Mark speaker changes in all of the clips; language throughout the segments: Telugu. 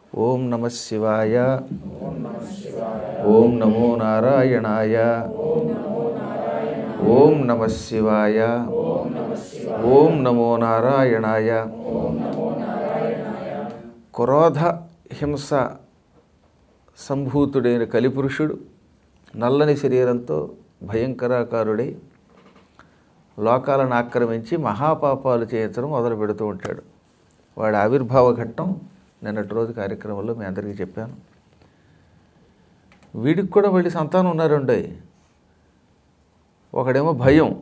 Speaker 1: ఓం నమ శివాయ ఓం నమో నారాయణాయ ఓం నమ శివాయ ఓం నమో నారాయణాయ క్రోధ హింస సంభూతుడైన కలిపురుషుడు నల్లని శరీరంతో భయంకరాకారుడై లోకాలను ఆక్రమించి మహాపాపాలు చేయించడం మొదలు పెడుతూ ఉంటాడు వాడి ఆవిర్భావ ఘట్టం నిన్నటి రోజు కార్యక్రమంలో మీ అందరికీ చెప్పాను వీడికి కూడా మళ్ళీ సంతానం ఉన్నారండి ఒకడేమో భయం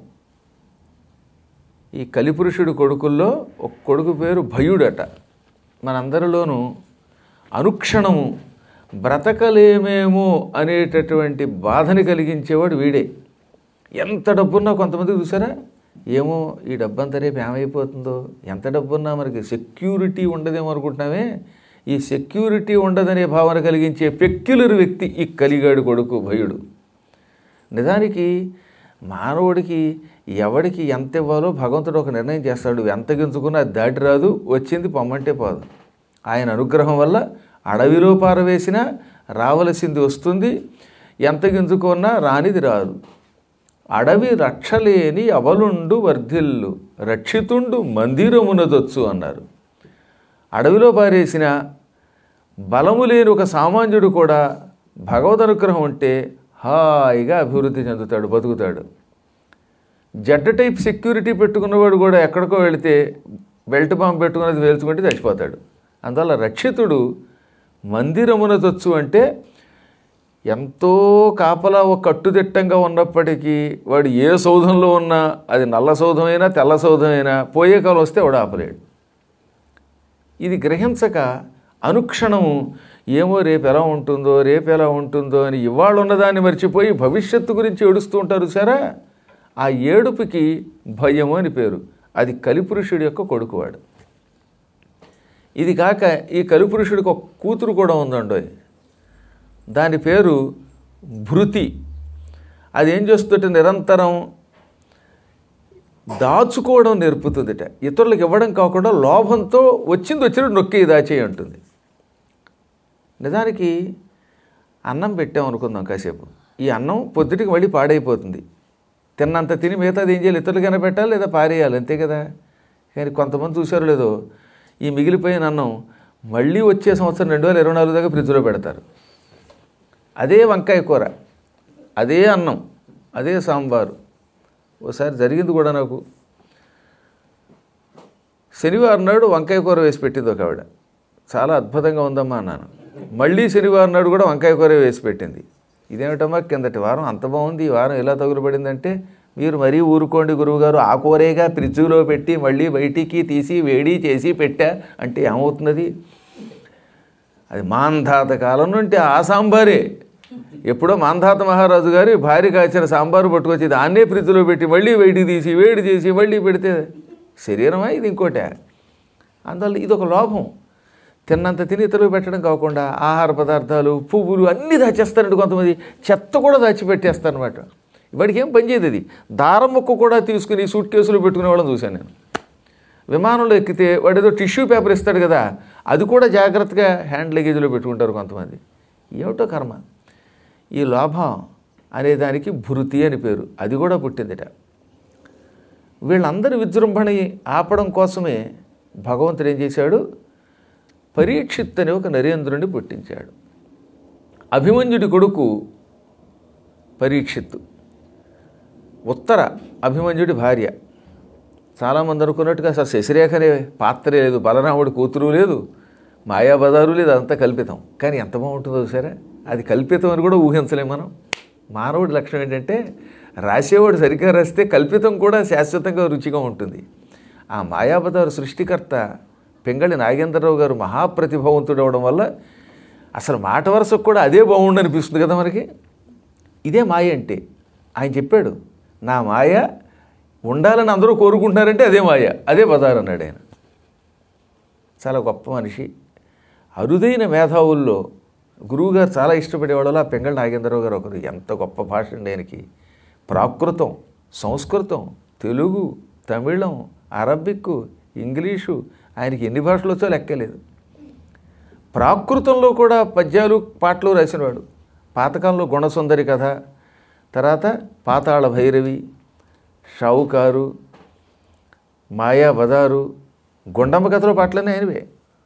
Speaker 1: ఈ కలిపురుషుడి కొడుకుల్లో ఒక కొడుకు పేరు భయుడట మనందరిలోనూ అనుక్షణము బ్రతకలేమేమో అనేటటువంటి బాధని కలిగించేవాడు వీడే ఎంత డబ్బున్నా కొంతమంది చూసారా ఏమో ఈ డబ్బంతా రేపు ఏమైపోతుందో ఎంత డబ్బున్నా మనకి సెక్యూరిటీ ఉండదేమో అనుకుంటున్నామే ఈ సెక్యూరిటీ ఉండదనే భావన కలిగించే పెక్యులర్ వ్యక్తి ఈ కలిగాడు కొడుకు భయుడు నిజానికి మానవుడికి ఎవడికి ఎంత ఇవ్వాలో భగవంతుడు ఒక నిర్ణయం చేస్తాడు ఎంత గించుకున్నా అది దాటి రాదు వచ్చింది పొమ్మంటే పోదు ఆయన అనుగ్రహం వల్ల అడవిలో పారవేసినా రావలసింది వస్తుంది ఎంత గింజుకున్నా రానిది రాదు అడవి రక్షలేని అవలుండు వర్ధిల్లు రక్షితుండు మందిరమునదొచ్చు అన్నారు అడవిలో పారేసిన బలము లేని ఒక సామాన్యుడు కూడా భగవద్ అనుగ్రహం ఉంటే హాయిగా అభివృద్ధి చెందుతాడు బతుకుతాడు జడ్డ టైప్ సెక్యూరిటీ పెట్టుకున్నవాడు కూడా ఎక్కడికో వెళితే బెల్ట్ బాంబు పెట్టుకున్నది వేల్చుకుంటే చచ్చిపోతాడు అందువల్ల రక్షితుడు మందిరమునదొచ్చు అంటే ఎంతో కాపలా ఒక కట్టుదిట్టంగా ఉన్నప్పటికీ వాడు ఏ సౌధంలో ఉన్నా అది నల్ల సౌధమైనా తెల్ల సౌధమైనా పోయే కాలం వస్తే వాడు ఆపలేడు ఇది గ్రహించక అనుక్షణము ఏమో రేపు ఎలా ఉంటుందో రేపు ఎలా ఉంటుందో అని ఇవాళ ఉన్నదాన్ని మర్చిపోయి భవిష్యత్తు గురించి ఏడుస్తూ ఉంటారు సరా ఆ ఏడుపుకి భయము అని పేరు అది కలిపురుషుడి యొక్క కొడుకువాడు ఇది కాక ఈ కలిపురుషుడికి ఒక కూతురు కూడా ఉందండోయ్ దాని పేరు భృతి అది ఏం చేస్తుంటే నిరంతరం దాచుకోవడం నేర్పుతుందిట ఇతరులకు ఇవ్వడం కాకుండా లోభంతో వచ్చింది వచ్చినట్టు నొక్కి దాచేయి అంటుంది నిజానికి అన్నం పెట్టాం అనుకుందాం కాసేపు ఈ అన్నం పొద్దుటికి మళ్ళీ పాడైపోతుంది తిన్నంత తిని మిగతాది ఏం చేయాలి ఇతరులకైనా పెట్టాలి లేదా పారేయాలి అంతే కదా కానీ కొంతమంది చూశారో లేదో ఈ మిగిలిపోయిన అన్నం మళ్ళీ వచ్చే సంవత్సరం రెండు వేల ఇరవై నాలుగు దాకా ఫ్రిడ్జ్లో పెడతారు అదే వంకాయ కూర అదే అన్నం అదే సాంబారు ఓసారి జరిగింది కూడా నాకు శనివారం నాడు వంకాయ కూర వేసి పెట్టింది ఒక ఆవిడ చాలా అద్భుతంగా ఉందమ్మా అన్నాను మళ్ళీ శనివారం నాడు కూడా వంకాయ కూర వేసి పెట్టింది ఇదేమిటమ్మా కిందటి వారం అంత బాగుంది ఈ వారం ఎలా తగులుపడిందంటే మీరు మరీ ఊరుకోండి గురువుగారు ఆ కూరేగా ఫ్రిడ్జ్లో పెట్టి మళ్ళీ బయటికి తీసి వేడి చేసి పెట్టా అంటే ఏమవుతున్నది అది మాంధాత కాలం నుండి ఆ సాంబారే ఎప్పుడో మాంధాత మహారాజు గారి భార్య కాచిన సాంబారు పట్టుకొచ్చి దాన్నే ఫ్రిడ్జ్లో పెట్టి మళ్ళీ బయటికి తీసి వేడి చేసి మళ్ళీ పెడితే శరీరమా ఇది ఇంకోటే అందువల్ల ఇది ఒక లోభం తిన్నంత తిని ఇతరులకు పెట్టడం కాకుండా ఆహార పదార్థాలు పువ్వులు అన్నీ దాచేస్తారండి కొంతమంది చెత్త కూడా దాచిపెట్టేస్తారనమాట వాడికి ఏం పనిచేయదు అది దారం ముక్క కూడా తీసుకుని సూట్ కేసులో పెట్టుకునే వాళ్ళని చూశాను నేను విమానంలో ఎక్కితే వాడు ఏదో టిష్యూ పేపర్ ఇస్తాడు కదా అది కూడా జాగ్రత్తగా హ్యాండ్ లగేజ్లో పెట్టుకుంటారు కొంతమంది ఏమిటో కర్మ ఈ లోభం అనే దానికి భృతి అని పేరు అది కూడా పుట్టిందిట వీళ్ళందరి విజృంభణ ఆపడం కోసమే భగవంతుడు ఏం చేశాడు పరీక్షిత్ అనే ఒక నరేంద్రుడిని పుట్టించాడు అభిమన్యుడి కొడుకు పరీక్షిత్తు ఉత్తర అభిమన్యుడి భార్య చాలామంది అనుకున్నట్టుగా అసలు శశిరేఖ అనే పాత్రే లేదు బలరాముడి కూతురు లేదు మాయాబజారు లేదు అదంతా కల్పితం కానీ ఎంత బాగుంటుందో సరే అది కల్పితం అని కూడా ఊహించలేం మనం మానవుడి లక్షణం ఏంటంటే రాసేవాడు సరిగ్గా రాస్తే కల్పితం కూడా శాశ్వతంగా రుచిగా ఉంటుంది ఆ మాయాబజారు సృష్టికర్త పెంగళి నాగేంద్రరావు గారు మహాప్రతిభావంతుడు అవడం వల్ల అసలు మాట వరుసకు కూడా అదే బాగుండు అనిపిస్తుంది కదా మనకి ఇదే మాయ అంటే ఆయన చెప్పాడు నా మాయ ఉండాలని అందరూ కోరుకుంటున్నారంటే అదే మాయ అదే బజార్ అన్నాడు ఆయన చాలా గొప్ప మనిషి అరుదైన మేధావుల్లో గురువుగారు చాలా ఇష్టపడేవాళ్ళు ఆ పెంగళ నాగేంద్రరావు గారు ఒకరు ఎంత గొప్ప భాష అండి ఆయనకి ప్రాకృతం సంస్కృతం తెలుగు తమిళం అరబిక్ ఇంగ్లీషు ఆయనకి ఎన్ని భాషలు వచ్చో లెక్కలేదు ప్రాకృతంలో కూడా పద్యాలు పాటలు రాసినవాడు పాతకాలంలో గుణసుందరి కథ తర్వాత పాతాళ భైరవి షావుకారు మాయా బదారు గుండమ్మ కథలో పాటలన్నీ ఆయనవే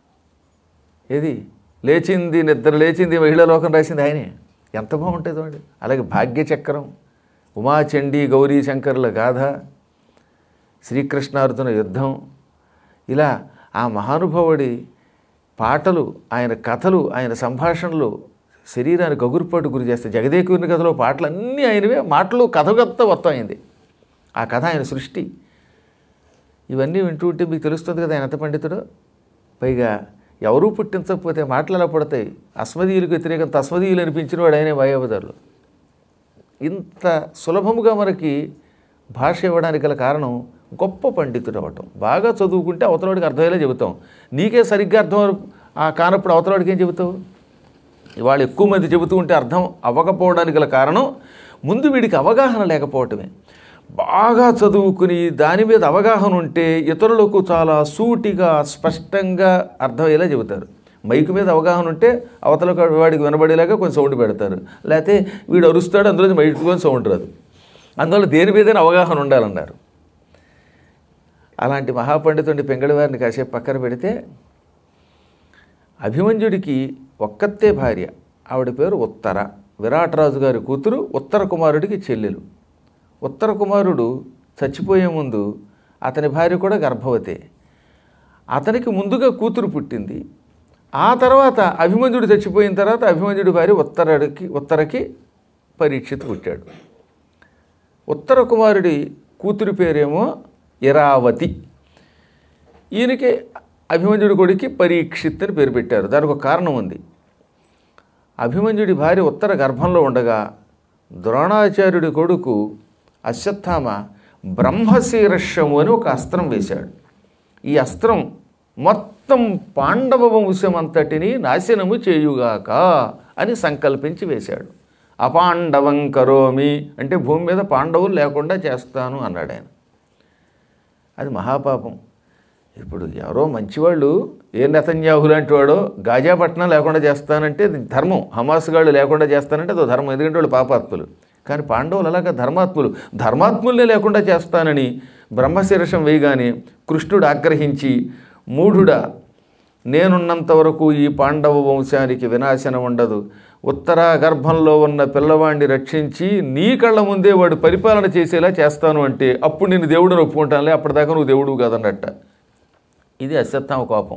Speaker 1: ఏది లేచింది నిద్ర లేచింది మహిళా లోకం రాసింది ఆయనే ఎంత బాగుంటుంది వాడు అలాగే భాగ్యచక్రం ఉమాచండీ గౌరీ శంకరుల గాథ శ్రీకృష్ణార్జున యుద్ధం ఇలా ఆ మహానుభావుడి పాటలు ఆయన కథలు ఆయన సంభాషణలు శరీరానికి గగురుపాటు గురి చేస్తాయి జగదేకుని కథలో పాటలు అన్నీ ఆయనవే మాటలు కథగత్త మొత్తం అయింది ఆ కథ ఆయన సృష్టి ఇవన్నీ వింటూ ఉంటే మీకు తెలుస్తుంది కదా ఆయన ఎంత పండితుడో పైగా ఎవరూ పుట్టించకపోతే మాటలు ఎలా పడతాయి అస్మదీయులకు వ్యతిరేకం తస్మదీయులు అనిపించిన వాడు ఆయనే వాయోబదారులు ఇంత సులభముగా మనకి భాష ఇవ్వడానికి గల కారణం గొప్ప పండితుడు అవ్వటం బాగా చదువుకుంటే అవతలవాడికి అర్థమయ్యేలా చెబుతాం నీకే సరిగ్గా అర్థం ఆ కానప్పుడు అవతలవాడికి ఏం చెబుతావు ఇవాళ ఎక్కువ మంది చెబుతూ ఉంటే అర్థం అవ్వకపోవడానికి గల కారణం ముందు వీడికి అవగాహన లేకపోవటమే బాగా చదువుకుని దాని మీద అవగాహన ఉంటే ఇతరులకు చాలా సూటిగా స్పష్టంగా అర్థమయ్యేలా చెబుతారు మైకు మీద అవగాహన ఉంటే అవతల వాడికి వినబడేలాగా కొంచెం సౌండ్ పెడతారు లేకపోతే వీడు అరుస్తాడు అందులో మైకు సౌండ్ రాదు అందువల్ల దేని మీదైనా అవగాహన ఉండాలన్నారు అలాంటి మహాపండితుడి పెంగళి వారిని కాసేపు పక్కన పెడితే అభిమన్యుడికి ఒక్కతే భార్య ఆవిడ పేరు ఉత్తర విరాటరాజు గారి కూతురు ఉత్తర కుమారుడికి చెల్లెలు ఉత్తర కుమారుడు చచ్చిపోయే ముందు అతని భార్య కూడా గర్భవతే అతనికి ముందుగా కూతురు పుట్టింది ఆ తర్వాత అభిమన్యుడు చచ్చిపోయిన తర్వాత అభిమన్యుడి భార్య ఉత్తరకి ఉత్తరకి పరీక్షిత్ పుట్టాడు ఉత్తర కుమారుడి కూతురి పేరేమో ఇరావతి ఈయనకి అభిమన్యుడి కొడుకి పరీక్షిత్ అని పేరు పెట్టారు దానికి ఒక కారణం ఉంది అభిమన్యుడి భార్య ఉత్తర గర్భంలో ఉండగా ద్రోణాచార్యుడి కొడుకు అశ్వత్థామ బ్రహ్మశీర్షము అని ఒక అస్త్రం వేశాడు ఈ అస్త్రం మొత్తం పాండవ వంశమంతటిని నాశనము చేయుగాక అని సంకల్పించి వేశాడు అపాండవం కరోమి అంటే భూమి మీద పాండవులు లేకుండా చేస్తాను అన్నాడు ఆయన అది మహాపాపం ఇప్పుడు ఎవరో మంచివాళ్ళు ఏ నెతన్యాహు లాంటి వాడో గాజాపట్నం లేకుండా చేస్తానంటే అది ధర్మం హమాస్ గాళ్ళు లేకుండా చేస్తానంటే అదో ధర్మం ఎందుకంటే వాళ్ళు పాపాత్ములు కానీ పాండవులు అలాగా ధర్మాత్ములు ధర్మాత్ముల్నే లేకుండా చేస్తానని బ్రహ్మశీర్షం వేయగానే కృష్ణుడు ఆగ్రహించి మూఢుడా నేనున్నంత వరకు ఈ పాండవ వంశానికి వినాశనం ఉండదు ఉత్తర గర్భంలో ఉన్న పిల్లవాడిని రక్షించి నీ కళ్ళ ముందే వాడు పరిపాలన చేసేలా చేస్తాను అంటే అప్పుడు నేను దేవుడిని ఒప్పుకుంటానులే అప్పటిదాకా నువ్వు దేవుడు కాదన్నట్ట ఇది అశ్వత్థామ కోపం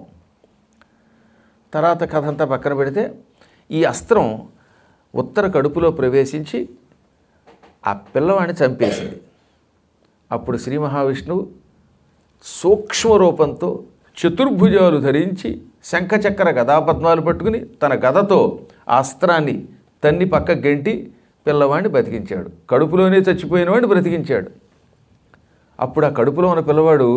Speaker 1: తర్వాత కథ అంతా పక్కన పెడితే ఈ అస్త్రం ఉత్తర కడుపులో ప్రవేశించి ఆ పిల్లవాడిని చంపేసింది అప్పుడు శ్రీ మహావిష్ణువు సూక్ష్మ రూపంతో చతుర్భుజాలు ధరించి శంఖచక్ర గదాపద్మాలు పట్టుకుని తన గదతో ఆ అస్త్రాన్ని తన్ని పక్క గెంటి పిల్లవాడిని బతికించాడు కడుపులోనే చచ్చిపోయిన వాడిని బ్రతికించాడు అప్పుడు ఆ కడుపులో ఉన్న పిల్లవాడు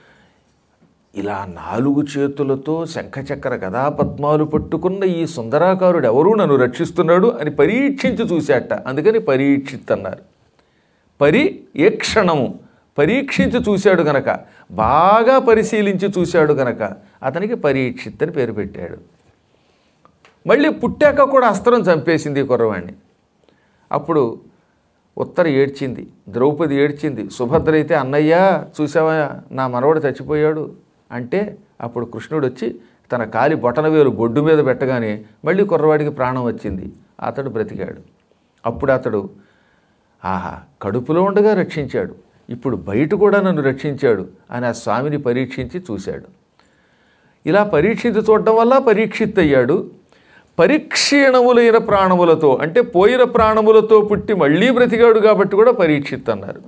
Speaker 1: ఇలా నాలుగు చేతులతో శంఖచక్ర గదాపద్మాలు పట్టుకున్న ఈ సుందరాకారుడు ఎవరు నన్ను రక్షిస్తున్నాడు అని పరీక్షించి చూశాట అందుకని పరీక్షిత్ అన్నారు పరీక్షణము పరీక్షించి చూశాడు గనక బాగా పరిశీలించి చూశాడు గనక అతనికి పరీక్షిత్ అని పేరు పెట్టాడు మళ్ళీ పుట్టాక కూడా అస్త్రం చంపేసింది ఈ కుర్రవాణ్ణి అప్పుడు ఉత్తర ఏడ్చింది ద్రౌపది ఏడ్చింది సుభద్ర అయితే అన్నయ్య చూసావా నా మనవడు చచ్చిపోయాడు అంటే అప్పుడు కృష్ణుడు వచ్చి తన కాలి బొటనవేలు బొడ్డు మీద పెట్టగానే మళ్ళీ కుర్రవాడికి ప్రాణం వచ్చింది అతడు బ్రతికాడు అప్పుడు అతడు ఆహా కడుపులో ఉండగా రక్షించాడు ఇప్పుడు బయట కూడా నన్ను రక్షించాడు అని ఆ స్వామిని పరీక్షించి చూశాడు ఇలా పరీక్షించి చూడడం వల్ల పరీక్షిత్ అయ్యాడు పరీక్షీణములైన ప్రాణములతో అంటే పోయిన ప్రాణములతో పుట్టి మళ్ళీ బ్రతికాడు కాబట్టి కూడా పరీక్షిత్ అన్నారు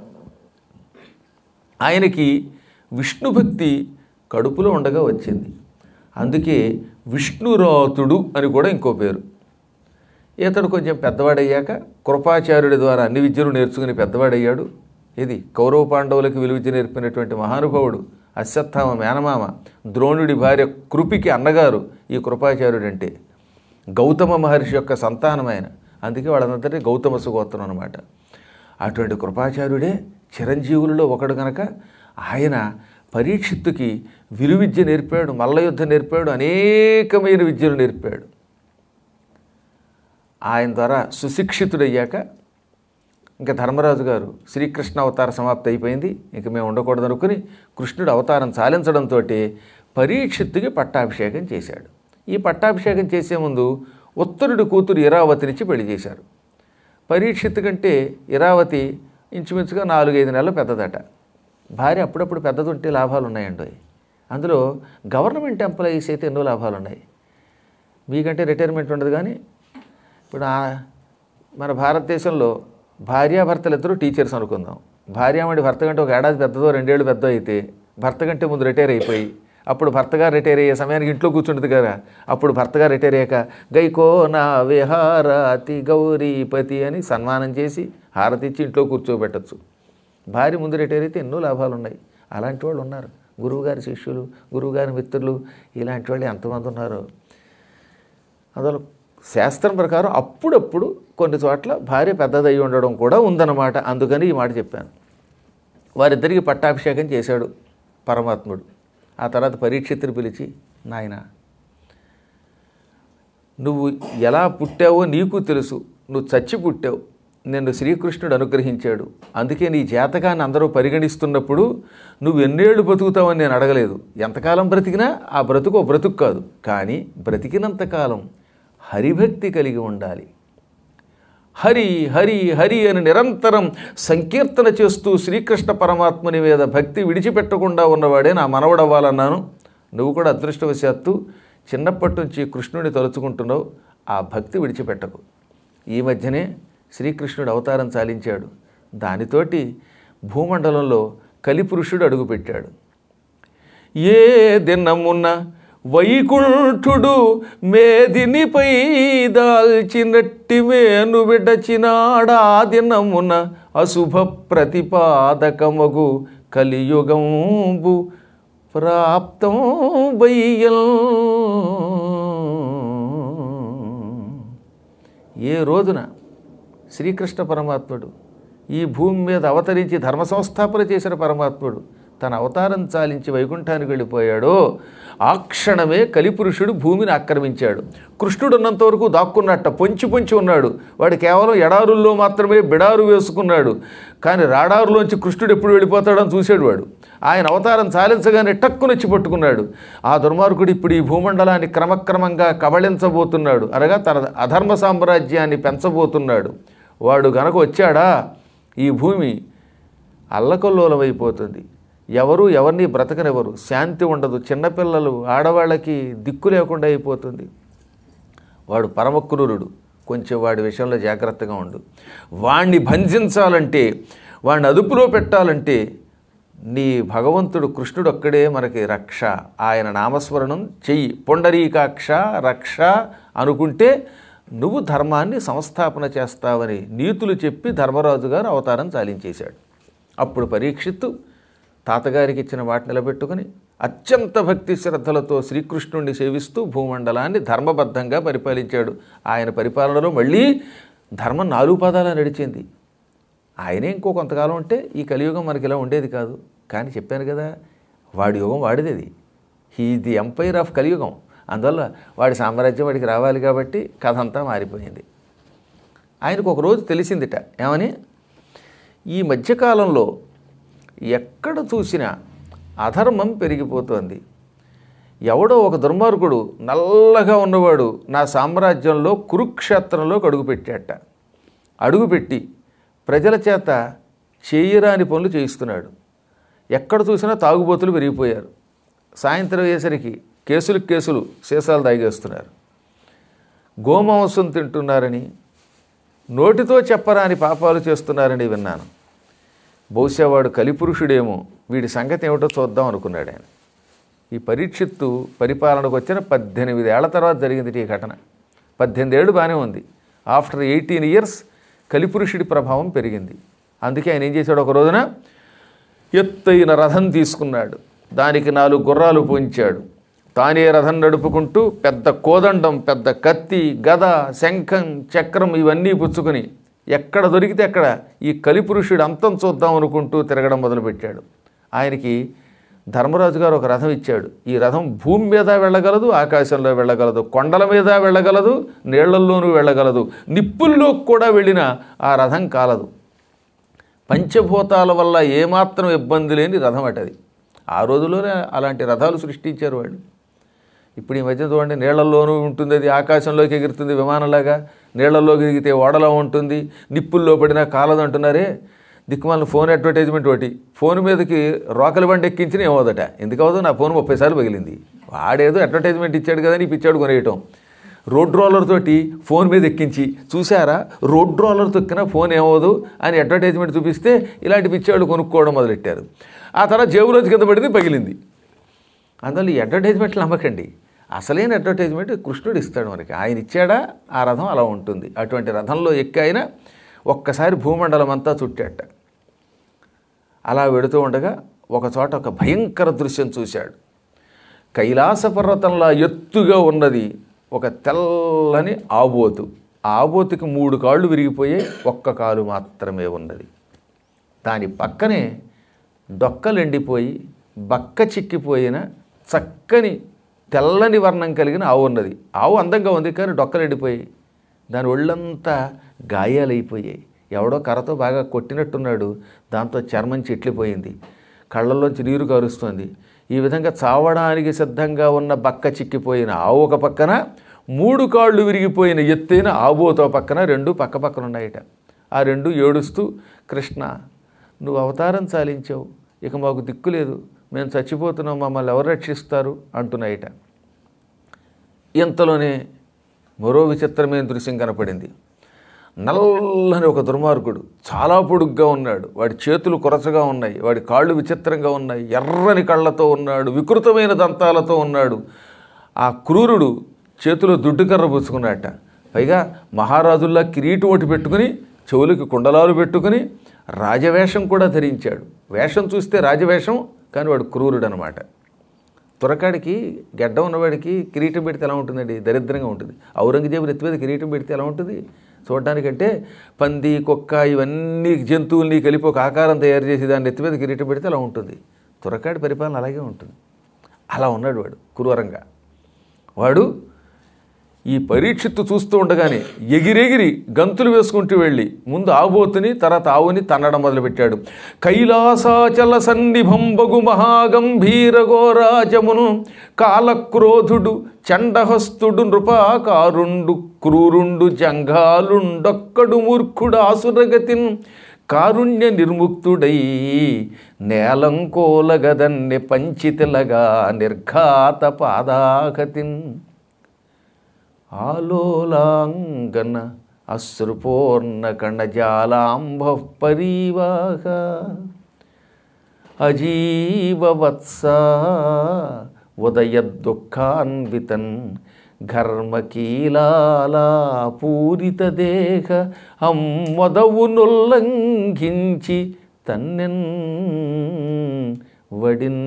Speaker 1: ఆయనకి విష్ణుభక్తి కడుపులో ఉండగా వచ్చింది అందుకే విష్ణురాతుడు అని కూడా ఇంకో పేరు ఇతడు కొంచెం పెద్దవాడయ్యాక కృపాచార్యుడి ద్వారా అన్ని విద్యలు నేర్చుకుని పెద్దవాడయ్యాడు ఇది కౌరవ పాండవులకు విలువిద్య నేర్పినటువంటి మహానుభావుడు అశ్వత్థామ మేనమామ ద్రోణుడి భార్య కృపికి అన్నగారు ఈ కృపాచార్యుడు అంటే గౌతమ మహర్షి యొక్క సంతానమైన అందుకే వాళ్ళందరినీ గౌతమ సుగోత్రం అనమాట అటువంటి కృపాచార్యుడే చిరంజీవులలో ఒకడు గనక ఆయన పరీక్షిత్తుకి విలువిద్య నేర్పాడు మల్లయుద్ధం నేర్పాడు అనేకమైన విద్యలు నేర్పాడు ఆయన ద్వారా సుశిక్షితుడయ్యాక ఇంకా ధర్మరాజు గారు శ్రీకృష్ణ అవతార సమాప్తి అయిపోయింది ఇంక మేము ఉండకూడదు అనుకుని కృష్ణుడు అవతారం చాలించడంతో పరీక్షిత్తుకి పట్టాభిషేకం చేశాడు ఈ పట్టాభిషేకం చేసే ముందు ఉత్తరుడి కూతురు ఇరావతినిచ్చి పెళ్లి చేశారు పరీక్షిత్ కంటే ఇరావతి ఇంచుమించుగా నాలుగైదు నెలలు పెద్దదట భార్య అప్పుడప్పుడు పెద్దదుంటే లాభాలు ఉన్నాయండి అందులో గవర్నమెంట్ ఎంప్లాయీస్ అయితే ఎన్నో లాభాలు ఉన్నాయి మీకంటే రిటైర్మెంట్ ఉండదు కానీ ఇప్పుడు ఆ- మన భారతదేశంలో భార్యాభర్తలు ఇద్దరు టీచర్స్ అనుకుందాం భార్యామడి భర్త కంటే ఒక ఏడాది పెద్దదో రెండేళ్ళు పెద్ద అయితే భర్త కంటే ముందు రిటైర్ అయిపోయి అప్పుడు భర్తగా రిటైర్ అయ్యే సమయానికి ఇంట్లో కూర్చుంటుంది కదా అప్పుడు భర్తగా రిటైర్ అయ్యాక గైకో నా విహారతి గౌరీపతి అని సన్మానం చేసి హారతి ఇచ్చి ఇంట్లో కూర్చోబెట్టచ్చు భార్య ముందు రిటైర్ అయితే ఎన్నో లాభాలు ఉన్నాయి అలాంటి వాళ్ళు ఉన్నారు గురువుగారి శిష్యులు గురువుగారి మిత్రులు ఇలాంటి వాళ్ళు ఎంతమంది ఉన్నారు అందులో శాస్త్రం ప్రకారం అప్పుడప్పుడు కొన్ని చోట్ల భార్య పెద్దదై ఉండడం కూడా ఉందన్నమాట అందుకని ఈ మాట చెప్పాను వారిద్దరికి పట్టాభిషేకం చేశాడు పరమాత్ముడు ఆ తర్వాత పరీక్షితుని పిలిచి నాయన నువ్వు ఎలా పుట్టావో నీకు తెలుసు నువ్వు చచ్చి పుట్టావు నిన్ను శ్రీకృష్ణుడు అనుగ్రహించాడు అందుకే నీ జాతకాన్ని అందరూ పరిగణిస్తున్నప్పుడు నువ్వు ఎన్నేళ్ళు బతుకుతావని నేను అడగలేదు ఎంతకాలం బ్రతికినా ఆ బ్రతుకు ఓ బ్రతుకు కాదు కానీ బ్రతికినంతకాలం హరిభక్తి కలిగి ఉండాలి హరి హరి హరి అని నిరంతరం సంకీర్తన చేస్తూ శ్రీకృష్ణ పరమాత్మని మీద భక్తి విడిచిపెట్టకుండా ఉన్నవాడే నా మనవడవ్వాలన్నాను నువ్వు కూడా అదృష్టవశాత్తు చిన్నప్పటి నుంచి కృష్ణుడిని తలుచుకుంటున్నావు ఆ భక్తి విడిచిపెట్టకు ఈ మధ్యనే శ్రీకృష్ణుడు అవతారం చాలించాడు దానితోటి భూమండలంలో కలిపురుషుడు అడుగుపెట్టాడు ఏ దినమున వైకుంఠుడు మేదినిపై దాల్చినట్టి మేను విడచినాడా దినమున అశుభ ప్రతిపాదకమగు కలియుగంబు ప్రాప్తం బయ్యల్ ఏ రోజున శ్రీకృష్ణ పరమాత్ముడు ఈ భూమి మీద అవతరించి ధర్మ సంస్థాపన చేసిన పరమాత్ముడు తన అవతారం చాలించి వైకుంఠానికి వెళ్ళిపోయాడో ఆ క్షణమే కలిపురుషుడు భూమిని ఆక్రమించాడు కృష్ణుడు ఉన్నంత వరకు దాక్కున్నట్ట పొంచి పొంచి ఉన్నాడు వాడు కేవలం ఎడారుల్లో మాత్రమే బిడారు వేసుకున్నాడు కానీ రాడారులోంచి కృష్ణుడు ఎప్పుడు వెళ్ళిపోతాడని చూశాడు వాడు ఆయన అవతారం చాలించగానే టక్కునొచ్చి పట్టుకున్నాడు ఆ దుర్మార్గుడు ఇప్పుడు ఈ భూమండలాన్ని క్రమక్రమంగా కబళించబోతున్నాడు అనగా తన అధర్మ సామ్రాజ్యాన్ని పెంచబోతున్నాడు వాడు గనక వచ్చాడా ఈ భూమి అల్లకల్లోలమైపోతుంది ఎవరు ఎవరిని బ్రతకనివ్వరు శాంతి ఉండదు చిన్నపిల్లలు ఆడవాళ్ళకి దిక్కు లేకుండా అయిపోతుంది వాడు పరమక్రూరుడు కొంచెం వాడి విషయంలో జాగ్రత్తగా ఉండు వాణ్ణి బంధించాలంటే వాడిని అదుపులో పెట్టాలంటే నీ భగవంతుడు కృష్ణుడు ఒక్కడే మనకి రక్ష ఆయన నామస్మరణం చెయ్యి పొండరీకాక్ష రక్ష అనుకుంటే నువ్వు ధర్మాన్ని సంస్థాపన చేస్తావని నీతులు చెప్పి ధర్మరాజు గారు అవతారం చాలించేశాడు అప్పుడు పరీక్షిత్తు తాతగారికి ఇచ్చిన మాట నిలబెట్టుకుని అత్యంత భక్తి శ్రద్ధలతో శ్రీకృష్ణుణ్ణి సేవిస్తూ భూమండలాన్ని ధర్మబద్ధంగా పరిపాలించాడు ఆయన పరిపాలనలో మళ్ళీ ధర్మం నాలుగు పదాల నడిచింది ఆయనే ఇంకో కొంతకాలం ఉంటే ఈ కలియుగం మనకి ఇలా ఉండేది కాదు కానీ చెప్పాను కదా వాడి యుగం వాడిది అది హీ ది ఎంపైర్ ఆఫ్ కలియుగం అందువల్ల వాడి సామ్రాజ్యం వాడికి రావాలి కాబట్టి కథ అంతా మారిపోయింది ఆయనకు ఒక రోజు తెలిసిందిట ఏమని ఈ మధ్యకాలంలో ఎక్కడ చూసినా అధర్మం పెరిగిపోతోంది ఎవడో ఒక దుర్మార్గుడు నల్లగా ఉన్నవాడు నా సామ్రాజ్యంలో కురుక్షేత్రంలోకి అడుగుపెట్టాట అడుగుపెట్టి ప్రజల చేత చేయరాని పనులు చేయిస్తున్నాడు ఎక్కడ చూసినా తాగుబోతులు పెరిగిపోయారు సాయంత్రం అయ్యేసరికి కేసులు కేసులు సీసాలు తాగేస్తున్నారు గోమాంసం తింటున్నారని నోటితో చెప్పరాని పాపాలు చేస్తున్నారని విన్నాను బహుశా వాడు కలిపురుషుడేమో వీడి సంగతి ఏమిటో చూద్దాం అనుకున్నాడు ఆయన ఈ పరీక్షిత్తు పరిపాలనకు వచ్చిన పద్దెనిమిది ఏళ్ల తర్వాత జరిగింది ఈ ఘటన పద్దెనిమిది ఏళ్ళు బాగానే ఉంది ఆఫ్టర్ ఎయిటీన్ ఇయర్స్ కలిపురుషుడి ప్రభావం పెరిగింది అందుకే ఆయన ఏం చేశాడు ఒక రోజున ఎత్తైన రథం తీసుకున్నాడు దానికి నాలుగు గుర్రాలు పొంచాడు తానే రథం నడుపుకుంటూ పెద్ద కోదండం పెద్ద కత్తి గద శంఖం చక్రం ఇవన్నీ పుచ్చుకొని ఎక్కడ దొరికితే అక్కడ ఈ కలిపురుషుడు అంతం చూద్దాం అనుకుంటూ తిరగడం మొదలుపెట్టాడు ఆయనకి ధర్మరాజు గారు ఒక రథం ఇచ్చాడు ఈ రథం భూమి మీద వెళ్ళగలదు ఆకాశంలో వెళ్ళగలదు కొండల మీద వెళ్ళగలదు నీళ్లల్లోనూ వెళ్ళగలదు నిప్పుల్లో కూడా వెళ్ళిన ఆ రథం కాలదు పంచభూతాల వల్ల ఏమాత్రం ఇబ్బంది లేని రథం అటది ఆ రోజుల్లోనే అలాంటి రథాలు సృష్టించారు వాళ్ళు ఇప్పుడు ఈ మధ్య చూడండి నీళ్లల్లోనూ ఉంటుంది అది ఆకాశంలోకి ఎగురుతుంది విమానంలాగా నీళ్లలోకి ఎగిరితే ఓడలో ఉంటుంది నిప్పుల్లో పడినా కాలదు అంటున్నారే దిక్కుమాలిన ఫోన్ అడ్వర్టైజ్మెంట్ ఒకటి ఫోన్ మీదకి రోకలి బండి ఎక్కించిన ఏమవుదట ఎందుకు అవ్వదు నా ఫోన్ ముప్పై సార్లు పగిలింది వాడేదో అడ్వర్టైజ్మెంట్ ఇచ్చాడు కదా నీ పిచ్చాడు కొనేయటం రోడ్ రోలర్ తోటి ఫోన్ మీద ఎక్కించి చూసారా రోడ్ రోలర్ తొక్కిన ఫోన్ ఏమవదు అని అడ్వర్టైజ్మెంట్ చూపిస్తే ఇలాంటి పిచ్చాడు కొనుక్కోవడం మొదలెట్టారు ఆ తర్వాత జేబులోంచి కింద పడింది పగిలింది అందువల్ల ఈ అడ్వర్టైజ్మెంట్లు నమ్మకండి అసలైన అడ్వర్టైజ్మెంట్ కృష్ణుడు ఇస్తాడు మనకి ఆయన ఇచ్చాడా ఆ రథం అలా ఉంటుంది అటువంటి రథంలో ఎక్కి ఆయన ఒక్కసారి భూమండలం అంతా చుట్టాట అలా వెడుతూ ఉండగా ఒక చోట ఒక భయంకర దృశ్యం చూశాడు కైలాస పర్వతంలా ఎత్తుగా ఉన్నది ఒక తెల్లని ఆబోతు ఆ ఆబోతుకి మూడు కాళ్ళు విరిగిపోయే ఒక్క కాలు మాత్రమే ఉన్నది దాని పక్కనే డొక్కలెండిపోయి బక్క చిక్కిపోయిన చక్కని తెల్లని వర్ణం కలిగిన ఆవు ఉన్నది ఆవు అందంగా ఉంది కానీ డొక్కలెండిపోయి దాని ఒళ్ళంతా గాయాలైపోయాయి ఎవడో కర్రతో బాగా కొట్టినట్టున్నాడు దాంతో చర్మం చిట్లిపోయింది కళ్ళల్లోంచి నీరు కారుస్తుంది ఈ విధంగా చావడానికి సిద్ధంగా ఉన్న బక్క చిక్కిపోయిన ఆవు ఒక పక్కన మూడు కాళ్ళు విరిగిపోయిన ఎత్తైన ఆబోతో పక్కన రెండు పక్క పక్కన ఉన్నాయట ఆ రెండు ఏడుస్తూ కృష్ణ నువ్వు అవతారం చాలించావు ఇక మాకు దిక్కు లేదు మేము చచ్చిపోతున్నాం మమ్మల్ని ఎవరు రక్షిస్తారు అంటున్నాయట ఇంతలోనే మరో విచిత్రమైన దృశ్యం కనపడింది నల్లని ఒక దుర్మార్గుడు చాలా పొడుగ్గా ఉన్నాడు వాడి చేతులు కొరచగా ఉన్నాయి వాడి కాళ్ళు విచిత్రంగా ఉన్నాయి ఎర్రని కళ్ళతో ఉన్నాడు వికృతమైన దంతాలతో ఉన్నాడు ఆ క్రూరుడు చేతిలో దుడ్డుకర్ర పుచ్చుకున్నట్ట పైగా మహారాజుల్లా కిరీటం ఒకటి పెట్టుకుని చెవులకి కుండలాలు పెట్టుకుని రాజవేషం కూడా ధరించాడు వేషం చూస్తే రాజవేషం కానీ వాడు క్రూరుడు అనమాట తురకాడికి గడ్డ ఉన్నవాడికి కిరీటం పెడితే ఎలా ఉంటుందండి దరిద్రంగా ఉంటుంది ఔరంగజేబు నెత్తి మీద కిరీటం పెడితే ఎలా ఉంటుంది చూడడానికంటే పంది కుక్క ఇవన్నీ జంతువుల్ని కలిపి ఒక ఆకారం తయారు చేసి దాన్ని నెత్తి మీద కిరీటం పెడితే అలా ఉంటుంది తురకాడి పరిపాలన అలాగే ఉంటుంది అలా ఉన్నాడు వాడు కురూరంగా వాడు ఈ పరీక్షిత్తు చూస్తూ ఉండగానే ఎగిరెగిరి గంతులు వేసుకుంటూ వెళ్ళి ముందు ఆబోతుని తర్వాత ఆవుని తన్నడం మొదలుపెట్టాడు కైలాసాచల సన్నిభంబగు మహాగంభీర ఘోరాజమును కాలక్రోధుడు చండహస్తుడు నృపాకారుండు క్రూరుండు జంఘాలుండొక్కడు మూర్ఖుడు ఆసురగతిన్ కారుణ్య నిర్ముక్తుడై నేలంకోలగదన్నె పంచితిలగా నిర్ఘాత పాదాగతిన్ ఆలోలాంగన అశ్రుపూర్ణ కణజాలాంబ పరీవాహ అజీవవత్స ఉదయదుఃఖాన్వితన్ ఘర్మకీలాలా పూరిత దేహ అమ్మదవునుల్లంఘించి తన్నెన్ వడిన్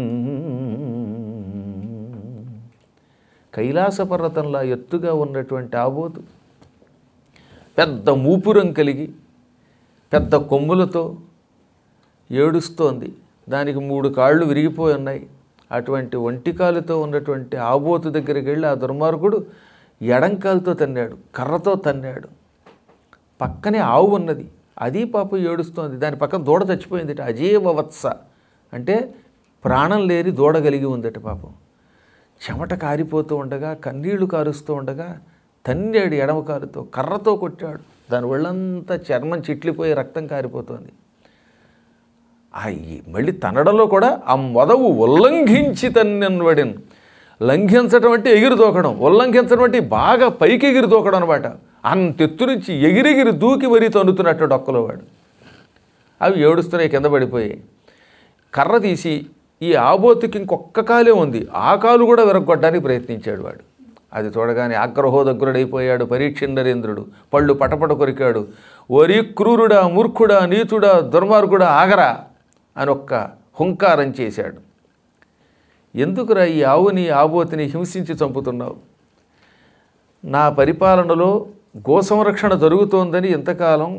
Speaker 1: కైలాస పర్వతంలా ఎత్తుగా ఉన్నటువంటి ఆబోతు పెద్ద మూపురం కలిగి పెద్ద కొమ్ములతో ఏడుస్తోంది దానికి మూడు కాళ్ళు విరిగిపోయి ఉన్నాయి అటువంటి ఒంటికాలుతో ఉన్నటువంటి ఆబోతు దగ్గరికి వెళ్ళి ఆ దుర్మార్గుడు ఎడంకాలతో తన్నాడు కర్రతో తన్నాడు పక్కనే ఆవు ఉన్నది అది పాపం ఏడుస్తోంది దాని పక్కన దూడ చచ్చిపోయింది అజీవ వత్స అంటే ప్రాణం లేని దూడ కలిగి ఉందట పాపం చెమట కారిపోతూ ఉండగా కన్నీళ్లు కారుస్తూ ఉండగా తన్నాడు ఎడమ కారుతో కర్రతో కొట్టాడు దాని ఒళ్ళంతా చర్మం చిట్లిపోయి రక్తం కారిపోతుంది ఆ ఈ మళ్ళీ తనడంలో కూడా ఆ మొదవు ఉల్లంఘించి తన్నెన్వడిన్ లంఘించడం అంటే ఎగిరి దూకడం ఉల్లంఘించడం అంటే బాగా పైకి ఎగిరి దూకడం అనమాట అంతెత్తు నుంచి ఎగిరెగిరి దూకి మరీ తన్నుతున్నట్టు డొక్కలో వాడు అవి ఏడుస్తున్నాయి కింద పడిపోయి కర్ర తీసి ఈ ఆబోతుకి ఇంకొక్క కాలే ఉంది ఆ కాలు కూడా విరగొట్టడానికి ప్రయత్నించాడు వాడు అది చూడగానే ఆగ్రహోదగ్రుడైపోయాడు పరీక్ష నరేంద్రుడు పళ్ళు పటపట కొరికాడు ఓరి క్రూరుడా మూర్ఖుడా నీచుడా దుర్మార్గుడా ఆగరా అని ఒక్క హుంకారం చేశాడు ఎందుకురా ఈ ఆవుని ఆబోతిని హింసించి చంపుతున్నావు నా పరిపాలనలో గోసంరక్షణ జరుగుతోందని ఇంతకాలం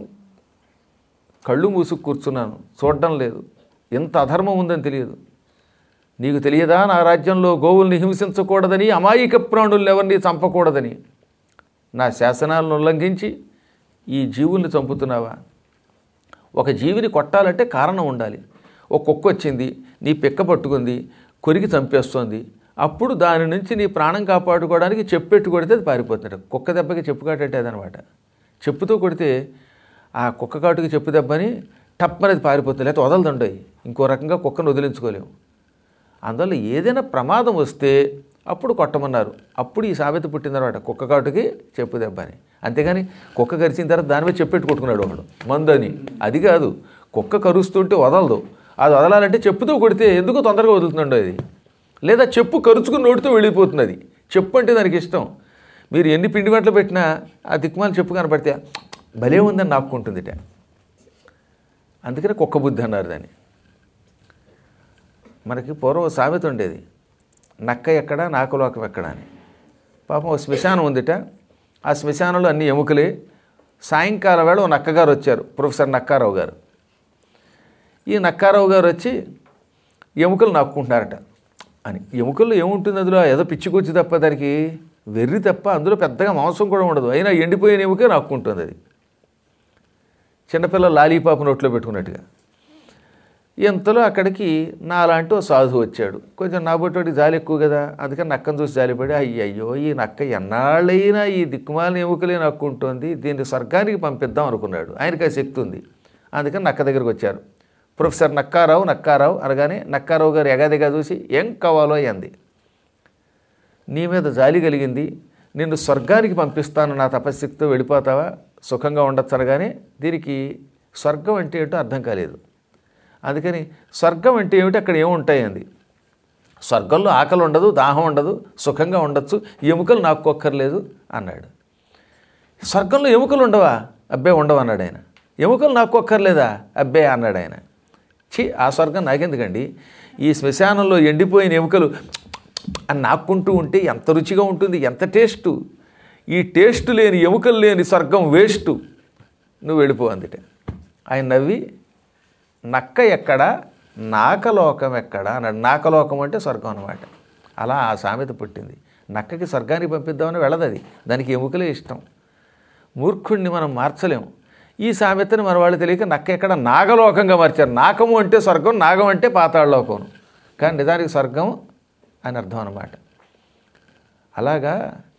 Speaker 1: కళ్ళు మూసుకు కూర్చున్నాను చూడడం లేదు ఎంత అధర్మం ఉందని తెలియదు నీకు తెలియదా నా రాజ్యంలో గోవుల్ని హింసించకూడదని అమాయక ప్రాణుల్ని ఎవరిని చంపకూడదని నా శాసనాలను ఉల్లంఘించి ఈ జీవుల్ని చంపుతున్నావా ఒక జీవిని కొట్టాలంటే కారణం ఉండాలి ఒక కుక్క వచ్చింది నీ పిక్క పట్టుకుంది కొరికి చంపేస్తోంది అప్పుడు దాని నుంచి నీ ప్రాణం కాపాడుకోవడానికి చెప్పెట్టు కొడితే అది పారిపోతుంది కుక్క దెబ్బకి చెప్పు కాటంటే అదనమాట చెప్పుతో కొడితే ఆ కుక్క కాటుకి చెప్పు దెబ్బని టప్పనేది పారిపోతుంది లేకపోతే వదలదండయి ఇంకో రకంగా కుక్కను వదిలించుకోలేము అందువల్ల ఏదైనా ప్రమాదం వస్తే అప్పుడు కొట్టమన్నారు అప్పుడు ఈ సామెత పుట్టిన తర్వాత కుక్క కాటుకి చెప్పు దెబ్బ అని అంతేగాని కుక్క కరిచిన తర్వాత దాని మీద చెప్పెట్టు కొట్టుకున్నాడు ఒకడు మందని అది కాదు కుక్క కరుస్తుంటే వదలదు అది వదలాలంటే చెప్పుతో కొడితే ఎందుకు తొందరగా వదులుతుండో అది లేదా చెప్పు కరుచుకుని నోటితో వెళ్ళిపోతుంది అది చెప్పు అంటే దానికి ఇష్టం మీరు ఎన్ని పిండి వంటలు పెట్టినా ఆ దిక్కుమాల చెప్పు కనపడితే భలే ఉందని నాక్కుంటుందిట అందుకనే కుక్క బుద్ధి అన్నారు దాన్ని మనకి పూర్వం సామెత ఉండేది నక్క ఎక్కడ నాకలోకం ఎక్కడ అని పాపం ఓ శ్మశానం ఉందిట ఆ శ్మశానంలో అన్ని ఎముకలే సాయంకాలం వేళ ఓ నక్కగారు వచ్చారు ప్రొఫెసర్ నక్కారావు గారు ఈ నక్కారావు గారు వచ్చి ఎముకలు నాక్కుంటున్నారట అని ఎముకల్లో ఏముంటుంది అందులో ఏదో పిచ్చికొచ్చి తప్ప దానికి వెర్రి తప్ప అందులో పెద్దగా మాంసం కూడా ఉండదు అయినా ఎండిపోయిన ఎముకే నాక్కుంటుంది అది చిన్నపిల్లలు లాలీపాపు నోట్లో పెట్టుకున్నట్టుగా ఇంతలో అక్కడికి నాలాంటి ఓ సాధువు వచ్చాడు కొంచెం నాబోటోడికి జాలి ఎక్కువ కదా అందుకని నక్కను చూసి జాలిపడి అయ్యయ్యో ఈ నక్క ఎన్నాళ్ళైనా ఈ దిక్కుమాలిన ఎముకలే నక్కుంటోంది దీన్ని స్వర్గానికి పంపిద్దాం అనుకున్నాడు ఆయనకి ఆ శక్తి ఉంది అందుకని నక్క దగ్గరికి వచ్చారు ప్రొఫెసర్ నక్కారావు నక్కారావు అనగానే నక్కారావు గారు ఎగాదిగా చూసి ఏం కావాలో అంది నీ మీద జాలి కలిగింది నిన్ను స్వర్గానికి పంపిస్తాను నా తపశక్తితో వెళ్ళిపోతావా సుఖంగా ఉండొచ్చు అనగానే దీనికి స్వర్గం అంటే ఏంటో అర్థం కాలేదు అందుకని స్వర్గం అంటే ఏమిటి అక్కడ ఏముంటాయి అంది స్వర్గంలో ఆకలి ఉండదు దాహం ఉండదు సుఖంగా ఉండొచ్చు ఎముకలు నాక్కొక్కర్లేదు అన్నాడు స్వర్గంలో ఎముకలు ఉండవా అబ్బే ఉండవు అన్నాడు ఆయన ఎముకలు నాక్కొక్కర్లేదా అబ్బే అన్నాడు ఆయన ఛీ ఆ స్వర్గం నాకెందుకండి ఈ శ్మశానంలో ఎండిపోయిన ఎముకలు అని నాక్కుంటూ ఉంటే ఎంత రుచిగా ఉంటుంది ఎంత టేస్టు ఈ టేస్ట్ లేని ఎముకలు లేని స్వర్గం వేస్ట్ నువ్వు వెళ్ళిపో అందుటే ఆయన నవ్వి నక్క ఎక్కడ నాకలోకం ఎక్కడ అన్నాడు నాకలోకం అంటే స్వర్గం అనమాట అలా ఆ సామెత పుట్టింది నక్కకి స్వర్గానికి పంపిద్దామని వెళ్ళదు అది దానికి ఎముకలే ఇష్టం మూర్ఖుణ్ణి మనం మార్చలేం ఈ సామెతని మన వాళ్ళు తెలియక నక్క ఎక్కడ నాగలోకంగా మార్చారు నాకము అంటే స్వర్గం నాగం అంటే పాతాళలోకం కానీ నిజానికి స్వర్గం అని అర్థం అన్నమాట అలాగా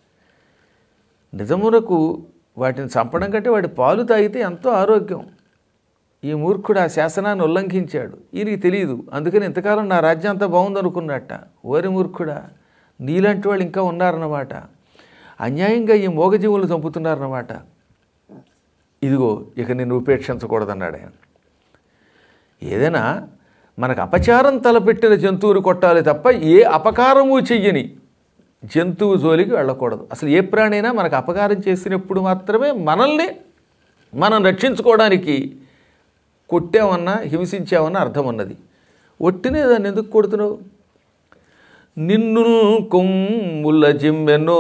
Speaker 1: నిజమునకు వాటిని చంపడం కంటే వాటి పాలు తాగితే ఎంతో ఆరోగ్యం ఈ మూర్ఖుడు ఆ శాసనాన్ని ఉల్లంఘించాడు ఈయనకి తెలియదు అందుకని ఇంతకాలం నా రాజ్యం అంతా బాగుందనుకున్నట్ట ఓరి మూర్ఖుడా నీలాంటి వాళ్ళు ఇంకా ఉన్నారన్నమాట అన్యాయంగా ఈ మోగజీవులను చంపుతున్నారన్నమాట ఇదిగో ఇక నిన్ను ఉపేక్షించకూడదన్నాడు ఆయన ఏదైనా మనకు అపచారం తలపెట్టిన జంతువుని కొట్టాలి తప్ప ఏ అపకారము చెయ్యని జంతువు జోలికి వెళ్ళకూడదు అసలు ఏ ప్రాణైనా మనకు అపకారం చేసినప్పుడు మాత్రమే మనల్ని మనం రక్షించుకోవడానికి కొట్టామన్నా హింసించామన్నా అర్థం ఉన్నది ఒట్టినే దాన్ని ఎందుకు కొడుతున్నావు నిన్ను కొమ్ముల జిమ్మెనో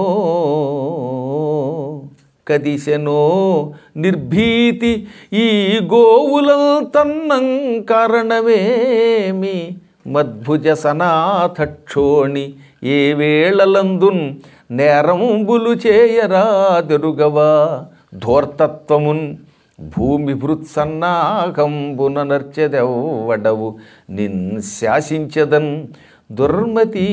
Speaker 1: కదిసెనో నిర్భీతి ఈ గోవులం తన్నం కారణమేమి మద్భుజ సనాథక్షోణి ఏ వేళలందున్ నేరంబులు చేయరాదెరుగవా ధోర్తత్వమున్ భూమి భృత్సన్నాకంబున నర్చెదెవ్వడవు నిన్ శాసించదన్ దుర్మతి